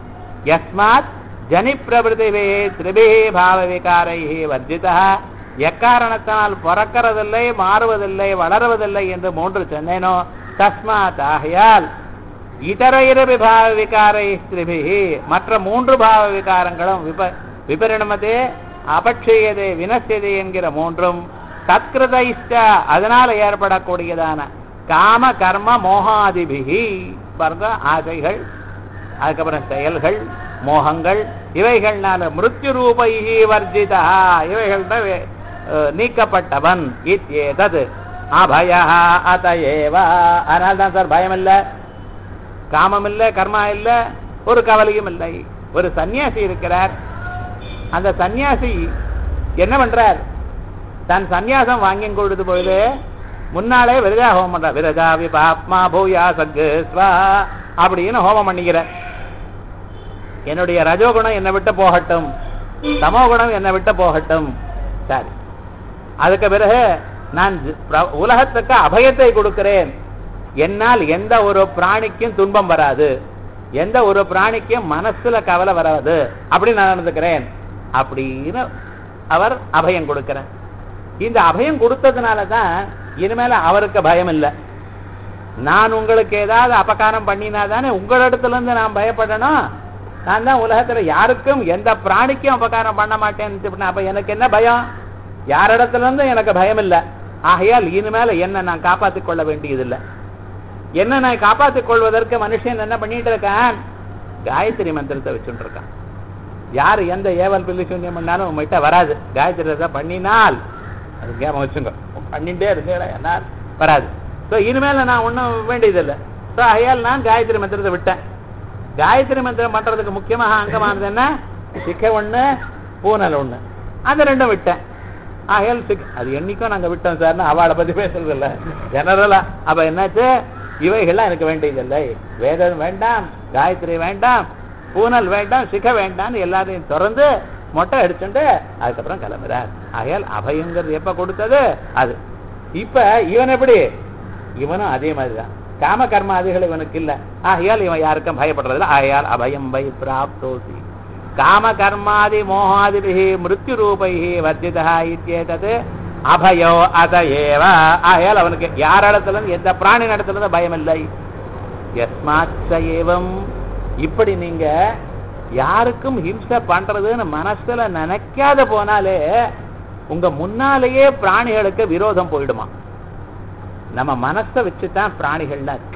யஸ்மாத் ஜனி பிரபிருதிவே திரிபே பாவ விகாரை வர்ஜிதா எக்காரணத்தினால் பிறக்கிறதில்லை மாறுவதில்லை வளருவதில்லை என்று மூன்று சொன்னேனோ தஸ்மாத் ஆகையால் இதர இரு விபாவ விகாரை ஸ்திரிபிகி மற்ற மூன்று பாவ விகாரங்களும் விப விபரிணமதே அபட்சியதே வினசியதே என்கிற மூன்றும் சத்கிருத இஷ்ட அதனால ஏற்படக்கூடியதான காம கர்ம மோகாதிபிகி பாருங்க ஆசைகள் அதுக்கப்புறம் செயல்கள் மோகங்கள் இவைகள்னால மிருத்யு ரூபைகி வர்ஜிதா இவைகள் நீக்கப்பட்டவன் இத்யேதது அபய அதையேவா அதனால தான் சார் பயம் இல்லை காமம் இல்லை கர்மா இல்லை ஒரு கவலையும் இல்லை ஒரு சன்னியாசி இருக்கிறார் அந்த சன்னியாசி என்ன பண்றார் தன் சந்நியாசம் வாங்கி கொடுத்து போயிடு முன்னாலே விரஜா ஹோமம் பண்றார் விரஜா விபாப்மா பூயா சக்கு ஸ்வா அப்படின்னு ஹோமம் பண்ணிக்கிறார் என்னுடைய ரஜோகுணம் என்னை விட்டு போகட்டும் தமோகுணம் என்னை விட்டு போகட்டும் சரி அதுக்கு பிறகு நான் ஜ- பிர- உலகத்துக்கு அபயத்தை கொடுக்கிறேன் என்னால் எந்த ஒரு பிராணிக்கும் துன்பம் வராது எந்த ஒரு பிராணிக்கும் மனசுல கவலை வராது அப்படி நான் நடந்துக்கிறேன் அப்படின்னு அவர் அபயம் கொடுக்கிறார் இந்த அபயம் கொடுத்ததுனால தான் இனிமேல அவருக்கு பயம் இல்லை நான் உங்களுக்கு ஏதாவது அபகாரம் பண்ணினா தானே உங்களிடத்துல இருந்து நான் பயப்படணும் நான் தான் உலகத்துல யாருக்கும் எந்த பிராணிக்கும் அபகாரம் பண்ண மாட்டேன்னு அப்ப எனக்கு என்ன பயம் யாரிடத்துல இருந்து எனக்கு பயம் இல்லை ஆகையால் இனிமேல என்ன நான் காப்பாத்திக் கொள்ள வேண்டியதில்லை என்ன நான் காப்பாத்திக் கொள்வதற்கு மனுஷன் என்ன பண்ணிட்டு இருக்கான் காயத்ரி மந்திரத்தை வச்சுட்டு இருக்கான் யாரு எந்த ஏவல் பில்லி சூன்யம் பண்ணாலும் உங்ககிட்ட வராது காயத்ரி தான் பண்ணினால் அது கேம வச்சுங்க பண்ணிட்டே இருக்கீங்களா என்னால் வராது ஸோ இனிமேல் நான் ஒன்றும் வேண்டியதில்லை ஸோ ஆகையால் நான் காயத்ரி மந்திரத்தை விட்டேன் காயத்ரி மந்திரம் பண்றதுக்கு முக்கியமாக அங்கமானது என்ன சிக்க ஒண்ணு பூனல் ஒண்ணு அந்த ரெண்டும் விட்டேன் ஆகையால் சிக் அது என்னைக்கும் நாங்க விட்டோம் சார்னு அவளை பத்தி பேசுறது இல்ல ஜெனரலா அப்ப என்னாச்சு இவைகள்லாம் எனக்கு வேண்டியதில்லை வேதம் வேண்டாம் காயத்ரி வேண்டாம் பூனல் வேண்டாம் சிக்க வேண்டாம்னு எல்லாரையும் திறந்து மொட்டை அடிச்சுட்டு அதுக்கப்புறம் கிளம்புறார் ஆகையால் அபயங்கிறது எப்ப கொடுத்தது அது இப்ப இவன் எப்படி இவனும் அதே மாதிரிதான் காம கர்மாதிகள் இவனுக்கு இல்ல ஆகையால் இவன் யாருக்கும் பயப்படுறதில்ல ஆகையால் அபயம் வை பிராப்தோசி காம கர்மாதி மோகாதிபிஹி மிருத்யு ரூபைஹி வர்ஜிதா இத்தியேதது அபயோ அத ஏவ ஆகையால் அவனுக்கு யாரிடத்துல இருந்து எந்த பிராணி இடத்துல இருந்து பயம் இல்லை எஸ்மாச்ச ஏவம் இப்படி நீங்க யாருக்கும் ஹிம்சை பண்றதுன்னு மனசுல நினைக்காத போனாலே உங்க முன்னாலேயே பிராணிகளுக்கு விரோதம் போயிடுமா நம்ம மனசை வச்சுதான் பிராணிகள்லாம் இருக்கு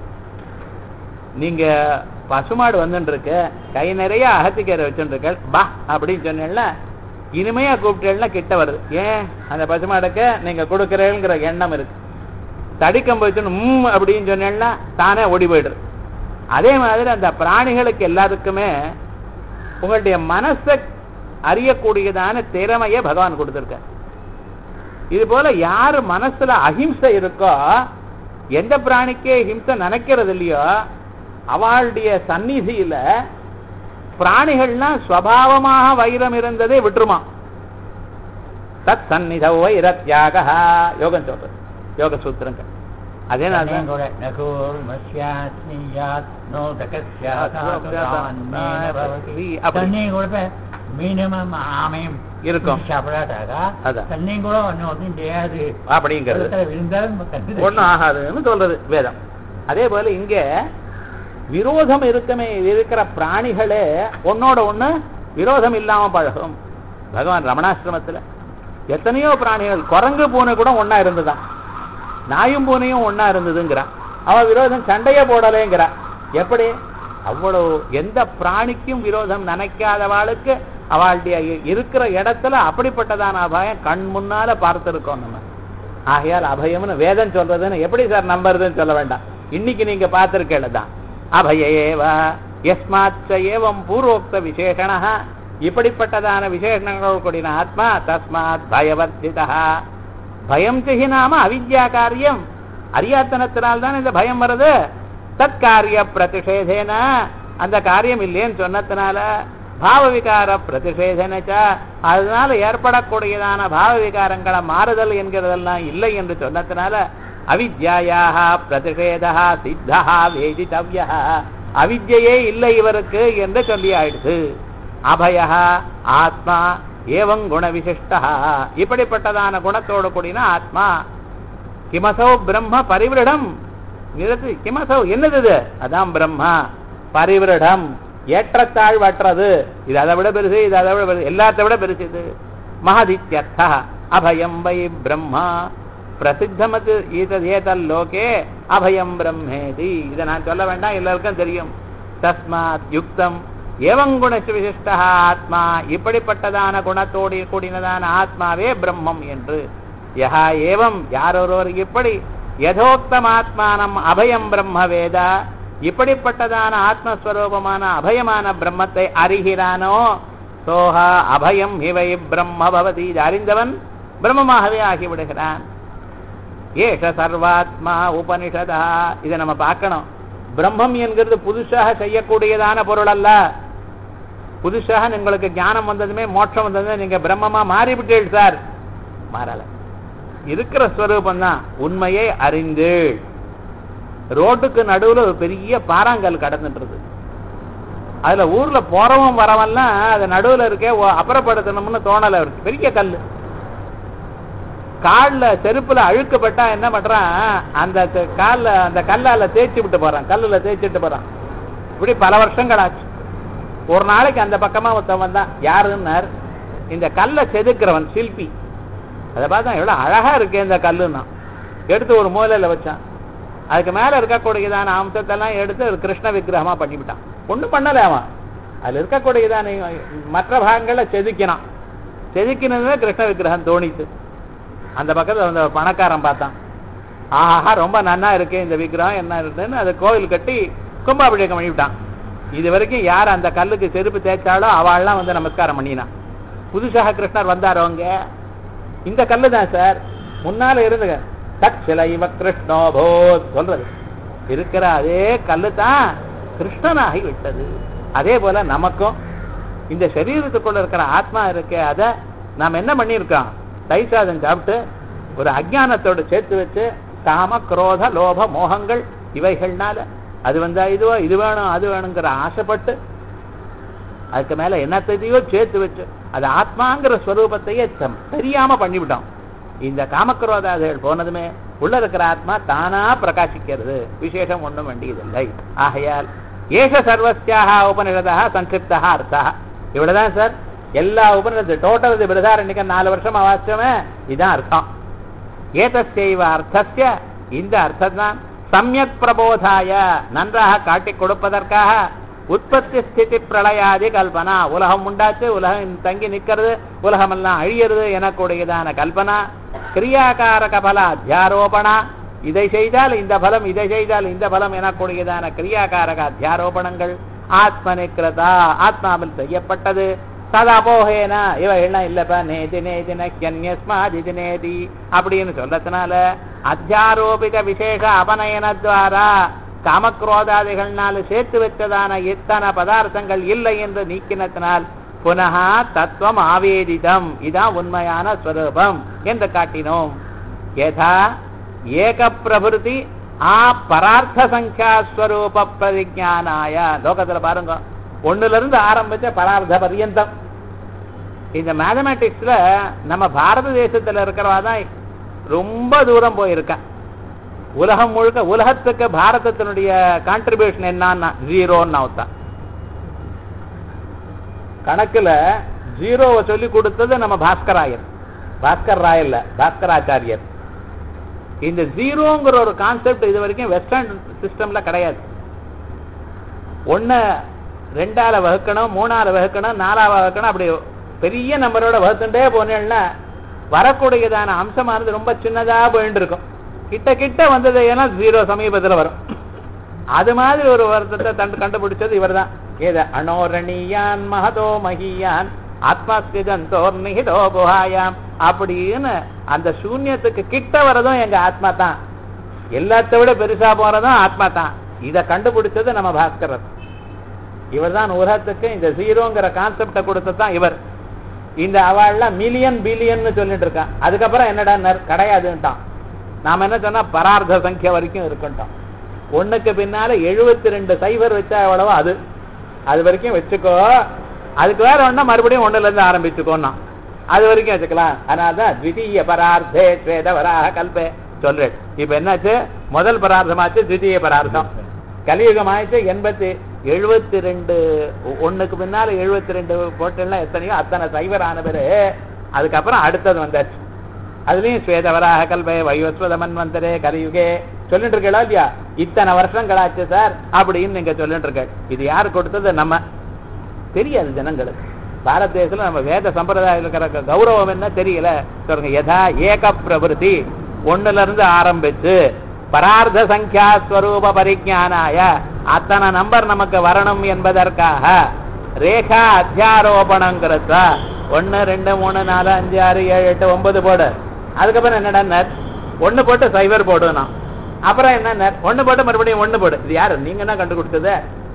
நீங்க பசுமாடு வந்துட்டு இருக்கு கை நிறைய அகத்திக்கீரை வச்சுட்டு இருக்க பா அப்படின்னு சொன்னேன்ல இனிமையா கூப்பிட்டேன்னா கிட்ட வருது ஏன் அந்த பசுமாடுக்கு நீங்க கொடுக்குறேங்கிற எண்ணம் இருக்கு தடிக்கம் வச்சுன்னு ம் அப்படின்னு சொன்னேன்னா தானே ஓடி போயிடுது அதே மாதிரி அந்த பிராணிகளுக்கு எல்லாருக்குமே உங்களுடைய மனசை அறியக்கூடியதான திறமையை பகவான் கொடுத்திருக்க இது போல யாரு மனசுல அஹிம்சை இருக்கோ எந்த பிராணிக்கே ஹிம்சை நினைக்கிறது இல்லையோ அவளுடைய சந்நிதியில பிராணிகள்லாம் ஸ்வபாவமாக வைரம் இருந்ததே விட்டுருமா தத் சந்நிதோ வைரத்யாக யோகம் சொல்றது யோக சூத்திரங்கள் அதே நான் தன்னையும் கூட நகூர் மஸ்யாஸ்னியாத் நோதகஸ்யாசாதுதான்மேனபவதி. அப்படி. தண்ணியும் கூட இப்ப மினிமம் ஆமையும் இருக்கும். சாப்பிடாட்டாக்கா அதான். தண்ணியும் கூட ஒன்றும் ஒன்றும் தெரியாது அப்படிங்கிறது ஒருத்தர் விழுந்தாலும் கண்டு ஒண்ணும் ஆகாதுன்னு சொல்றது வேதம் அதே போல இங்க விரோதம் இருக்குமே இருக்கிற பிராணிகளே ஒன்னோட ஒண்ணு விரோதம் இல்லாம பழகும் பகவான் ரமணாசிரமத்துல எத்தனையோ பிராணிகள் குரங்கு பூனை கூட ஒண்ணா இருந்துதான் நாயும் பூனையும் ஒண்ணா இருந்ததுங்கிறான் அவ விரோதம் சண்டையே போடலேங்கிறா எப்படி அவ்வளவு எந்த பிராணிக்கும் விரோதம் நினைக்காதவாளுக்கு அவளுடைய இருக்கிற இடத்துல அப்படிப்பட்டதான அபாயம் கண் முன்னால பார்த்திருக்கோம் நம்ம ஆகையால் அபயம்னு வேதம் சொல்றதுன்னு எப்படி சார் நம்புறதுன்னு சொல்ல வேண்டாம் இன்னைக்கு நீங்க பார்த்திருக்கல தான் அபயேவ எஸ்மாச்ச ஏவம் பூர்வோக்த விசேஷண இப்படிப்பட்டதான விசேஷணங்களோடு கூடின ஆத்மா தஸ்மாத் பயவர்த்திதா பயம் சிஹி நாம அவித்யா காரியம் அறியாத்தனத்தினால் தான் இந்த பயம் வருது தற்காரிய பிரதிஷேதேன அந்த காரியம் இல்லைன்னு சொன்னதுனால பாவ விகார பிரதிஷேதனச்ச அதனால ஏற்படக்கூடியதான பாவ விகாரங்களை மாறுதல் என்கிறதெல்லாம் இல்லை என்று சொன்னதுனால அவித்யாயாக பிரதிஷேதா சித்தா வேதித்தவ்யா அவித்யே இல்லை இவருக்கு என்று சொல்லி ஆயிடுது அபய ஆத்மா ஏவங் குண விசிஷ்டா இப்படிப்பட்டதான குணத்தோடு கூடின ஆத்மா கிமசௌ பிரம்ம பரிவிரடம் நிறுத்து கிமசௌ என்னது இது அதான் பிரம்மா பரிவிரடம் ஏற்றத்தாழ்வற்றது இது அதை விட பெருசு இது அதை விட பெருசு எல்லாத்தை விட பெருசு இது மகதித்யர்த்தா அபயம் வை பிரம்மா பிரசித்தமது ஈதத் ஏதல் லோகே அபயம் பிரம்மேதி இதை நான் சொல்ல வேண்டாம் எல்லாருக்கும் தெரியும் தஸ்மாத் யுக்தம் ஏவங்குண விசிஷ்டா ஆத்மா இப்படிப்பட்டதான குணத்தோடு கூடினதான ஆத்மாவே பிரம்மம் என்று யஹா ஏவம் யாரொருவர் இப்படி யதோக்தம் ஆத்மானம் அபயம் பிரம்ம வேதா இப்படிப்பட்டதான ஆத்மஸ்வரூபமான அபயமான பிரம்மத்தை அறிகிறானோ சோஹா அபயம் இவை பிரம்ம பவதி இது அறிந்தவன் பிரம்மமாகவே ஆகிவிடுகிறான் ஏஷ சர்வாத்மா உபனிஷதா இதை நம்ம பார்க்கணும் பிரம்மம் என்கிறது புதுசாக செய்யக்கூடியதான பொருள் அல்ல புதுசாக உங்களுக்கு ஞானம் வந்ததுமே மோட்சம் வந்ததுமே நீங்க பிரம்மமா மாறிவிட்டீர்கள் சார் மாறல இருக்கிற ஸ்வரூபம் தான் உண்மையை அறிந்து ரோட்டுக்கு நடுவுல ஒரு பெரிய பாறாங்கல் கடந்துட்டு அதுல ஊர்ல போறவன் வரவன்லாம் அது நடுவுல இருக்கே ஓ- அப்புறப்படுத்தணும்னு தோணல அவருக்கு பெரிய கல் கால்ல செருப்புல அழுக்கப்பட்டா என்ன பண்றான் அந்த த- கால்ல அந்த கல்லால தேய்ச்சி விட்டு போறான் கல்லுல தேய்ச்சிட்டு போறான் இப்படி பல வருஷங்கள் ஆச்சு ஒரு நாளைக்கு அந்த பக்கமா ஒருத்தன் வந்தான் யாருன்னார் இந்த கல்லை செதுக்கிறவன் சிற்பி அதை பார்த்தா எவ்வளவு அழகா இருக்கே இந்த கல்லுன்னா எடுத்து ஒரு மூலையில வச்சான் அதுக்கு மேல இருக்கக்கூடியதான அம்சத்தெல்லாம் எடுத்து ஒரு கிருஷ்ண விக்கிரகமா பண்ணிவிட்டான் ஒண்ணும் பண்ணல அவன் அதுல இருக்கக்கூடியதான மற்ற பாகங்களை செதுக்கினான் செதுக்கினது கிருஷ்ண விக்கிரகம் தோணித்து அந்த பக்கத்துல அந்த பணக்காரன் பார்த்தான் ஆஹா ரொம்ப நன்னா இருக்கு இந்த விக்கிரகம் என்ன இருக்குன்னு அதை கோவில் கட்டி கும்பாபிஷேகம் பண்ணிவிட்டான் இது வரைக்கும் யார் அந்த கல்லுக்கு செருப்பு தேய்ச்சாலோ அவள்லாம் வந்து நமஸ்காரம் பண்ணினான் புதுசாக கிருஷ்ணர் வந்தார் அவங்க இந்த கல்லு தான் சார் முன்னால இருந்துங்க தட்சில இவ கிருஷ்ணோபோத் சொல்றது இருக்கிற அதே கல்லு தான் கிருஷ்ணனாகி விட்டது அதே போல நமக்கும் இந்த சரீரத்துக்குள்ள இருக்கிற ஆத்மா இருக்கே அதை நாம் என்ன பண்ணியிருக்கோம் தயிர் சாதம் சாப்பிட்டு ஒரு அஜ்ஞானத்தோட சேர்த்து வச்சு காம குரோத லோப மோகங்கள் இவைகள்னால அது வந்தா இதுவோ இது வேணும் அது வேணுங்கிற ஆசைப்பட்டு அதுக்கு மேல என்னத்தையோ சேர்த்து வச்சு அது ஆத்மாங்கிற ஸ்வரூபத்தையே தம்- தெரியாம பண்ணிவிட்டோம் இந்த காமக்ரோதாதிகள் போனதுமே உள்ள இருக்கிற ஆத்மா தானா பிரகாசிக்கிறது விசேஷம் ஒண்ணும் வேண்டியதில்லை ஆகையால் ஏஷ சர்வஸ்யாக உபனிஷதா சங்கிப்தா அர்த்தா இவ்வளவுதான் சார் எல்லா உபனிஷத்து டோட்டல் இது பிரதாரண்யக்க நாலு வருஷம் வாசிச்சோமே இதான் அர்த்தம் ஏதஸ்யைவ அர்த்தஸ்ய இந்த அர்த்தம் தான் சமயக் பிரபோதாய நன்றாக காட்டிக் கொடுப்பதற்காக உற்பத்தி ஸ்திதி பிரளயாதி கல்பனா உலகம் உண்டாச்சு உலகம் தங்கி நிக்கிறது உலகமெல்லாம் அழியறது எனக்கூடியதான கல்பனா கிரியாகாரக பல அத்தியாரோபணா இதை செய்தால் இந்த பலம் இதை செய்தால் இந்த பலம் எனக்கூடியதான கிரியாகாரக அத்தியாரோபணங்கள் ஆத்மனிக்கிரதா ஆத்மாவில் செய்யப்பட்டது ததபோகேன இவைகள்லாம் இல்லப்பா நேதி நேதி நக்கியன்யஸ்மாதி நேதி அப்படின்னு சொல்றதுனால அத்தியாரோபித விசேஷ அபநயனத்வாரா காமக்ரோதாதிகள்னால சேர்த்து வச்சதான இத்தனை பதார்த்தங்கள் இல்லை என்று நீக்கினத்தினால் புனக தத்துவம் ஆவேதிதம் இதான் உண்மையான ஸ்வரூபம் என்று காட்டினோம் யதா ஏக பிரபுதி ஆ பரார்த்த சங்கியா ஸ்வரூப பிரதிஜானாய லோகத்துல பாருங்க ஒண்ணுல இருந்து ஆரம்பிச்ச பரார்த்த பர்யந்தம் இந்த மேத்தமேட்டிக்ஸ்ல நம்ம பாரத தேசத்துல இருக்கிறவா தான் ரொம்ப தூரம் போயிருக்கா உலகம் முழுக்க உலகத்துக்கு பாரதத்தினுடைய கான்ட்ரிபியூஷன் என்னன்னா ஜீரோன்னு அவத்தான் கணக்குல ஜீரோவை சொல்லி கொடுத்தது நம்ம பாஸ்கராயர் பாஸ்கர் ராயல்ல பாஸ்கராச்சாரியர் இந்த ஜீரோங்கிற ஒரு கான்செப்ட் இது வரைக்கும் வெஸ்டர்ன் சிஸ்டம்ல கிடையாது ஒண்ணு ரெண்டால வகுக்கணும் மூணால வகுக்கணும் நாலால வகுக்கணும் அப்படி பெரிய நம்பரோட வகுத்துட்டே போனேன்னா வரக்கூடியதான அம்சமானது ரொம்ப சின்னதா போயிட்டு இருக்கும் கிட்ட கிட்ட வந்தது ஏன்னா ஜீரோ சமீபத்துல வரும் அது மாதிரி ஒரு வருத்தத்தை தண்டு கண்டுபிடிச்சது இவர்தான் ஏத அனோரணியான் மகதோ மகியான் ஆத்மாஸ்திஜந்தோர் நிகிதோ குஹாயாம் அப்படின்னு அந்த சூன்யத்துக்கு கிட்ட வரதும் எங்க ஆத்மா தான் எல்லாத்த விட பெருசா போறதும் ஆத்மா தான் இத கண்டுபிடிச்சது நம்ம பாஸ்கரர் இவர் தான் உலகத்துக்கு இந்த ஜீரோங்கிற கான்செப்டை கொடுத்ததான் இவர் இந்த அவாள்லாம் மில்லியன் பில்லியன் சொல்லிட்டு இருக்கான் அதுக்கப்புறம் என்னடா கிடையாதுன்ட்டான் நாம என்ன சொன்னா பரார்த்த சங்கியா வரைக்கும் இருக்குன்ட்டோம் ஒண்ணுக்கு பின்னால எழுபத்தி ரெண்டு சைபர் வச்சா எவ்வளவோ அது அது வரைக்கும் வச்சுக்கோ அதுக்கு வேற ஒண்ணா மறுபடியும் ஒண்ணுல இருந்து ஆரம்பிச்சுக்கோன்னா அது வரைக்கும் வச்சுக்கலாம் அதனாலதான் த்விதீய பரார்த்தே ஸ்வேத வராக கல்பே சொல்றேன் இப்ப என்னாச்சு முதல் பரார்த்தமாச்சு த்விதீய பரார்த்தம் கலியுகம் ஆயிடுச்சு எண்பத்தி எழுபத்தி ரெண்டு ஒண்ணுக்கு பின்னால எழுபத்தி ரெண்டு போட்டுலாம் எத்தனையோ அத்தனை சைவர் ஆன பிறகு அதுக்கப்புறம் அடுத்தது வந்தாச்சு அதுலயும் ஸ்வேதவராக கல்பே வைவஸ்வத மன்வந்தரே கலியுகே சொல்லிட்டு இருக்கா இல்லையா இத்தனை வருஷங்களாச்சு சார் அப்படின்னு நீங்க சொல்லிட்டு இருக்க இது யாரு கொடுத்தது நம்ம தெரியாது ஜனங்களுக்கு பாரத தேசத்துல நம்ம வேத சம்பிரதாயம் இருக்கிற கௌரவம் என்ன தெரியல சொல்லுங்க யதா ஏக பிரபுதி ஒண்ணுல இருந்து ஆரம்பிச்சு பரார்த்த சங்கியா ஸ்வரூப பரிஜானாய அத்தனை நம்பர் நமக்கு வரணும் என்பதற்காக ரேகா அத்தியாரோபணங்கிறத ஒன்னு ரெண்டு மூணு நாலு அஞ்சு ஆறு ஏழு எட்டு ஒன்பது போடு அதுக்கப்புறம் என்னடா ஒண்ணு போட்டு சைபர் போடணும் அப்புறம் என்ன ஒண்ணு போட்டு மறுபடியும் ஒண்ணு போடு இது யாரு நீங்க என்ன கண்டுபிடிச்சது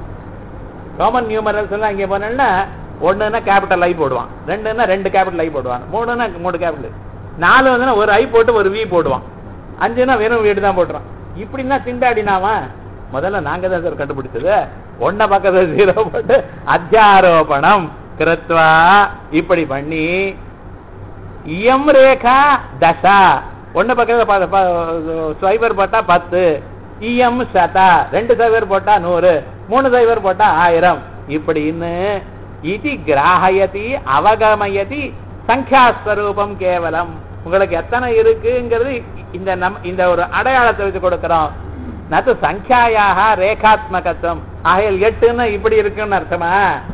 ரோமன் நியூமரல்ஸ் எல்லாம் இங்க போனோம்னா ஒண்ணுன்னா கேபிட்டல் ஐ போடுவான் ரெண்டுன்னா ரெண்டு கேபிட்டல் ஐ போடுவான் மூணுன்னா மூணு கேபிட்டல் நாலு வந்துன்னா ஒரு ஐ போட்டு ஒரு வி போடுவான் அஞ்சுனா வெறும் வீடு தான் போட்டுறான் இப்படின்னா திண்டாடினாவா முதல்ல நாங்க தான் சார் கண்டுபிடிச்சது ஒன்ன பக்கத்துல ஜீரோ போட்டு அத்தியாரோபணம் கிருத்வா இப்படி பண்ணி இயம் ரேகா தசா ஒண்ணு பக்கத்துல ப- ப- சைபர் போட்டா பத்து இயம் சதா ரெண்டு சைபர் போட்டா நூறு மூணு சைபர் போட்டா ஆயிரம் இப்படின்னு இது கிராஹயதி அவகமயதி சங்கியாஸ்வரூபம் கேவலம் உங்களுக்கு எத்தனை இருக்குங்கிறது இந்த நம் இந்த ஒரு அடையாளத்தை வச்சு கொடுக்கிறோம் நது சங்கியாயாக ரேகாத்மகத்துவம் ஆகையில் எட்டுன்னு இப்படி இருக்குன்னு அர்த்தமா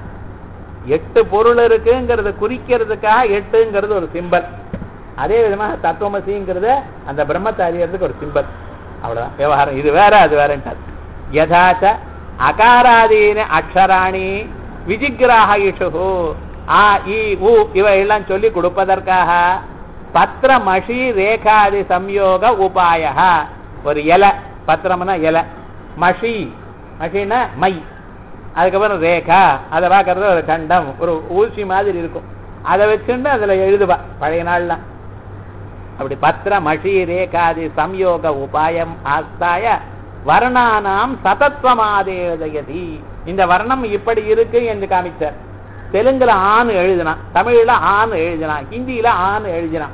எட்டு பொருள் இருக்குங்கிறத குறிக்கிறதுக்காக எட்டுங்கிறது ஒரு சிம்பல் அதே விதமாக தத்துவமசிங்கிறது அந்த பிரம்மத்தை அறியறதுக்கு ஒரு சிம்பல் அவ்வளவுதான் விவகாரம் இது வேற அது வேறன்ட்டார் யதாச்ச அகாராதீன அக்ஷராணி விஜிகிராகிஷு ஆ இ உ இவையெல்லாம் சொல்லி கொடுப்பதற்காக பத்திர மஷி ரேகாதி சம்யோக உபாய ஒரு இலை பத்திரம்னா இலை மஷி மஷின்னா மை அதுக்கப்புறம் ரேகா அதை பார்க்கறது ஒரு கண்டம் ஒரு ஊசி மாதிரி இருக்கும் அதை வச்சுட்டு அதுல எழுதுவா பழைய நாள்லாம் அப்படி பத்திர மஷி ரேகாதி சம்யோக உபாயம் ஆஸ்தாய வர்ணானாம் சதத்வமாதேதயதி இந்த வர்ணம் இப்படி இருக்கு என்று காமிச்சார் தெலுங்குல ஆண் எழுதினான் தமிழ்ல ஆண் எழுதினான் ஹிந்தியில ஆண் எழுதினான்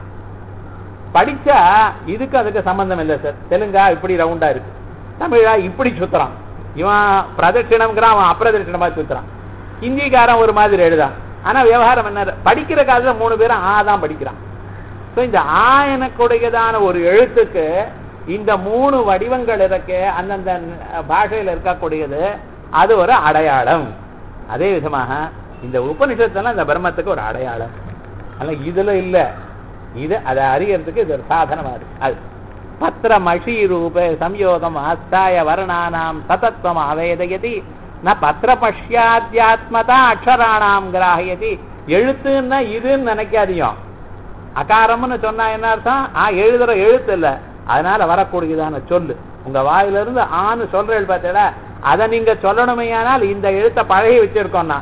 படிச்சா இதுக்கு அதுக்கு சம்பந்தம் இல்லை சார் தெலுங்கா இப்படி ரவுண்டா இருக்கு தமிழா இப்படி சுத்துறான் இவன் பிரதட்சிணம்ங்கிறான் அவன் அப்பிரதட்சிணமா சுத்துறான் ஹிந்திக்காரன் ஒரு மாதிரி எழுதான் ஆனா விவகாரம் என்ன படிக்கிற காலத்துல மூணு பேரும் ஆ தான் படிக்கிறான் ஸோ இந்த ஆ எனக்குடையதான ஒரு எழுத்துக்கு இந்த மூணு வடிவங்கள் இருக்கு அந்தந்த பாஷையில இருக்கக்கூடியது அது ஒரு அடையாளம் அதே விதமாக இந்த உபனிஷத்துல இந்த பிரம்மத்துக்கு ஒரு அடையாளம் ஆனா இதுல இல்ல இது அதை அறியறதுக்கு இது ஒரு சாதனமா இருக்கு அது பத்திர மஷி ரூப சம்யோகம் ஆஸ்தாய வர்ணானாம் சதத்வம் அவேதயதி ந பத்திர பஷ்யாத்யாத்மதா அக்ஷராணாம் கிராஹயதி எழுத்துன்னா இதுன்னு நினைக்காதியும் அகாரம்னு சொன்னா என்ன அர்த்தம் ஆ எழுதுற எழுத்து இல்ல அதனால வரக்கூடியதான சொல்லு உங்க வாயில இருந்து ஆன்னு சொல்றேன் பார்த்தீங்களா அதை நீங்க சொல்லணுமையானால் இந்த எழுத்தை பழகி வச்சிருக்கோம்னா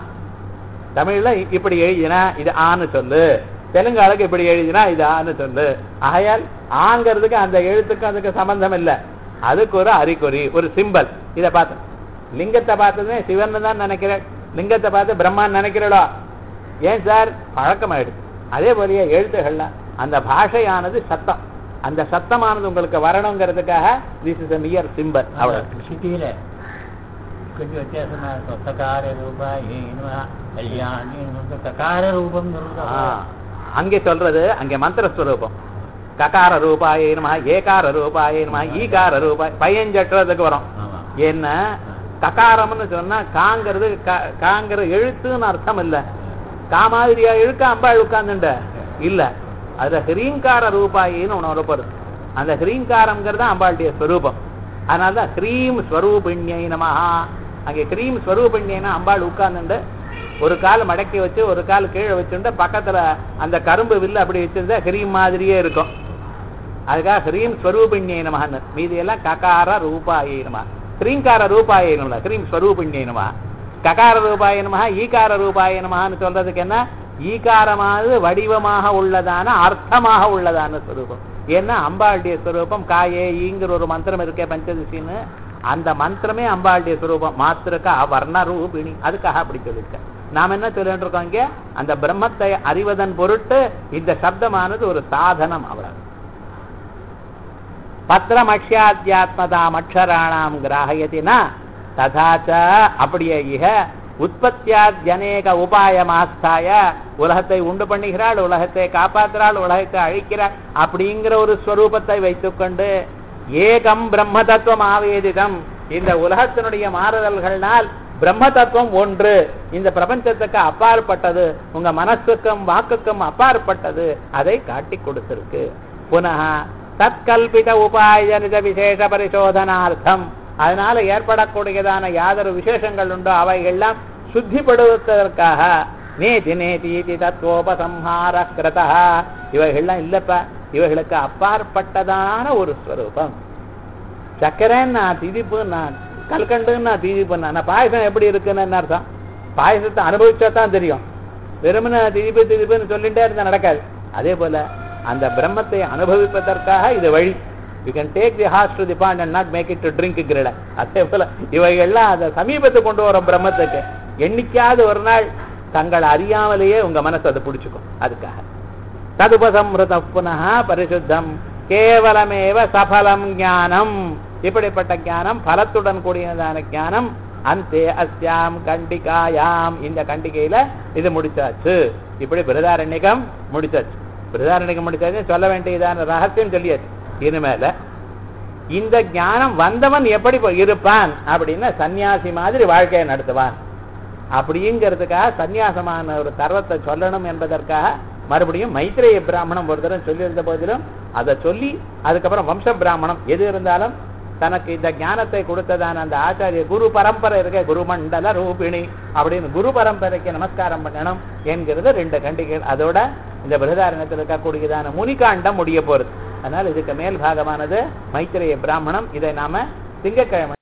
தமிழ்ல இப்படி எழுதினா இது ஆன்னு சொல்லு தெலுங்காளுக்கு இப்படி எழுதினா இது ஆன்னு சொல்லு ஆகையால் ஆங்கிறதுக்கு அந்த எழுத்துக்கும் அதுக்கு சம்பந்தம் இல்ல அதுக்கு ஒரு அறிகுறி ஒரு சிம்பல் இதை பார்த்து லிங்கத்தை பார்த்ததுமே சிவன் தான் நினைக்கிறேன் லிங்கத்தை பார்த்து பிரம்மான்னு நினைக்கிறடோ ஏன் சார் பழக்கமாயிடுது அதே போலயே எழுத்துகள்லாம் அந்த பாஷையானது சத்தம் அந்த சத்தமானது உங்களுக்கு வரணுங்கிறதுக்காக திஸ் இஸ் மியர் சிம்பல் அவ்வளவு சிட்டியில கொஞ்சம் வித்தியாசமா இருக்கும் சகார ரூபா ஏனுவா கல்யாணி சகார ரூபம் ஆ, அங்கே சொல்றது அங்கே மந்திரஸ்வரூபம் ககார ரூபாயே நம ஏகார ரூபாயே நம ஈகார ரூபாய் பையஞ்சட்டுறதுக்கு வரும் ஆமா என்ன ககாரம்னு சொன்னா காங்கிறது க- காங்கிற எழுத்துன்னு அர்த்தம் இல்ல கா மாதிரியா இழுக்க அம்பாள் உட்கார்ந்துண்ட இல்ல அதுல ஹ்ரீங்கார ரூபாயின்னு ஒண்ணு வரப்போறது அந்த ஹ்ரீங்காரம்ங்கிறது தான் அம்பாளுடைய ஸ்வரூபம் அதனாலதான் ஹ்ரீம் ஸ்வரூபிண்யை நமஹா அங்கே ஹ்ரீம் ஸ்வரூபிண்யனா அம்பாள் உட்கார்ந்துண்டு ஒரு கால் மடக்கி வச்சு ஒரு கால் கீழே வச்சுட்டு பக்கத்துல அந்த கரும்பு வில்லு அப்படி வச்சிருந்தா ஹ்ரீம் மாதிரியே இருக்கும் அதுக்காக ஹ்ரீம் ஸ்வரூபிண்யை நமஹன்னு மீதி எல்லாம் ககார ரூபாயை நம ஹ்ரீங்கார ரூபாயை நம ஹ்ரீம் ஸ்வரூபிண்யை நம ககார ரூபாய நம ஈகார ரூபாய நமஹன்னு சொல்றதுக்கு என்ன ஈகாரமானது வடிவமாக உள்ளதான அர்த்தமாக உள்ளதான ஸ்வரூபம் ஏன்னா அம்பாளுடைய ஸ்வரூபம் காயே ஈங்கிற ஒரு மந்திரம் இருக்கே பஞ்சதசின்னு அந்த மந்திரமே அம்பாளுடைய ஸ்வரூபம் மாத்திருக்கா வர்ண ரூபிணி அதுக்காக அப்படி சொல்லியிருக்க நாம என்ன சொல்லிட்டு இருக்கோம் இங்க அந்த பிரம்மத்தை அறிவதன் பொருட்டு இந்த சப்தமானது ஒரு சாதனம் அவ்வளவு பத்திரமக்ஷாத்தியாத்மதாம் அக்ஷராணாம் கிராஹயத்தினா ததாச்ச அப்படியே இக உற்பத்தியாத்யநேக உபாயமாஸ்தாய உலகத்தை உண்டு பண்ணுகிறாள் உலகத்தை காப்பாற்றுறாள் உலகத்தை அழிக்கிறாள் அப்படிங்கிற ஒரு ஸ்வரூபத்தை வைத்துக்கொண்டு ஏகம் பிரம்ம தத்துவம் ஆவேதிதம் இந்த உலகத்தினுடைய மாறுதல்கள்னால் பிரம்ம தத்துவம் ஒன்று இந்த பிரபஞ்சத்துக்கு அப்பாற்பட்டது உங்க மனசுக்கும் வாக்குக்கும் அப்பாற்பட்டது அதை காட்டி கொடுத்திருக்கு புனக தற்கல்பித உபாயஜனித விசேஷ பரிசோதனார்த்தம் அதனால ஏற்படக்கூடியதான யாதொரு விசேஷங்கள் உண்டோ அவைகள்லாம் சுத்திப்படுவதற்காக நேதி நேதி இதி தத்துவோபசம்ஹார கிருதா இவைகள்லாம் இல்லப்பா இவைகளுக்கு அப்பாற்பட்டதான ஒரு ஸ்வரூபம் சக்கரைன்னா திதிப்புன்னா கல்கண்டுன்னா திதிப்புன்னா நான் பாயசம் எப்படி இருக்குன்னு என்ன அர்த்தம் பாயசத்தை அனுபவிச்சா தான் தெரியும் வெறுமன திதிப்பு திதிப்புன்னு சொல்லிட்டே இருந்தா நடக்காது அதே போல அந்த பிரம்மத்தை அனுபவிப்பதற்காக இது வழி you can take the horse to the pond and not make it to drink கிரட அதே போல இவைகள்லாம் அதை சமீபத்தை கொண்டு வரும் பிரம்மத்துக்கு என்னைக்காவது ஒரு நாள் தங்கள் அறியாமலேயே உங்க மனசு அதை பிடிச்சுக்கும் அதுக்காக ததுபசம்ருத புனः பரிசுத்தம் கேவலமேவ சபலம் ஞானம் இப்படிப்பட்ட ஞானம் பலத்துடன் கூடியதான ஞானம் அந்தே அஸ்யாம் கண்டிகாயாம் இந்த கண்டிகையில இது முடிச்சாச்சு இப்படி பிரதாரண்யகம் முடிச்சாச்சு பிரதாரண்யகம் முடிச்சாச்சு சொல்ல வேண்டியதான ரகசியம் சொல்லியாச்சு இனிமேல இந்த ஞானம் வந்தவன் எப்படி போ- இருப்பான் அப்படின்னா சன்னியாசி மாதிரி வாழ்க்கையை நடத்துவான் அப்படிங்கிறதுக்காக சந்நியாசமான ஒரு தர்வத்தை சொல்லணும் என்பதற்காக மறுபடியும் மைத்ரேய பிராமணம் ஒரு தடவை சொல்லியிருந்த போதிலும் அதை சொல்லி அதுக்கப்புறம் வம்ச பிராமணம் எது இருந்தாலும் தனக்கு இந்த ஞானத்தை கொடுத்ததான அந்த ஆச்சாரிய குரு பரம்பரை இருக்க குரு மண்டல ரூபிணி அப்படின்னு குரு பரம்பரைக்கு நமஸ்காரம் பண்ணணும் என்கிறது ரெண்டு கண்டிகள் அதோட இந்த பிரதாரணத்தில் இருக்கக்கூடியதான முனிகாண்டம் முடிய போறது அதனால இதுக்கு மேல் பாகமானது மைத்திரேய பிராமணம் இதை நாம திங்கட்கிழமை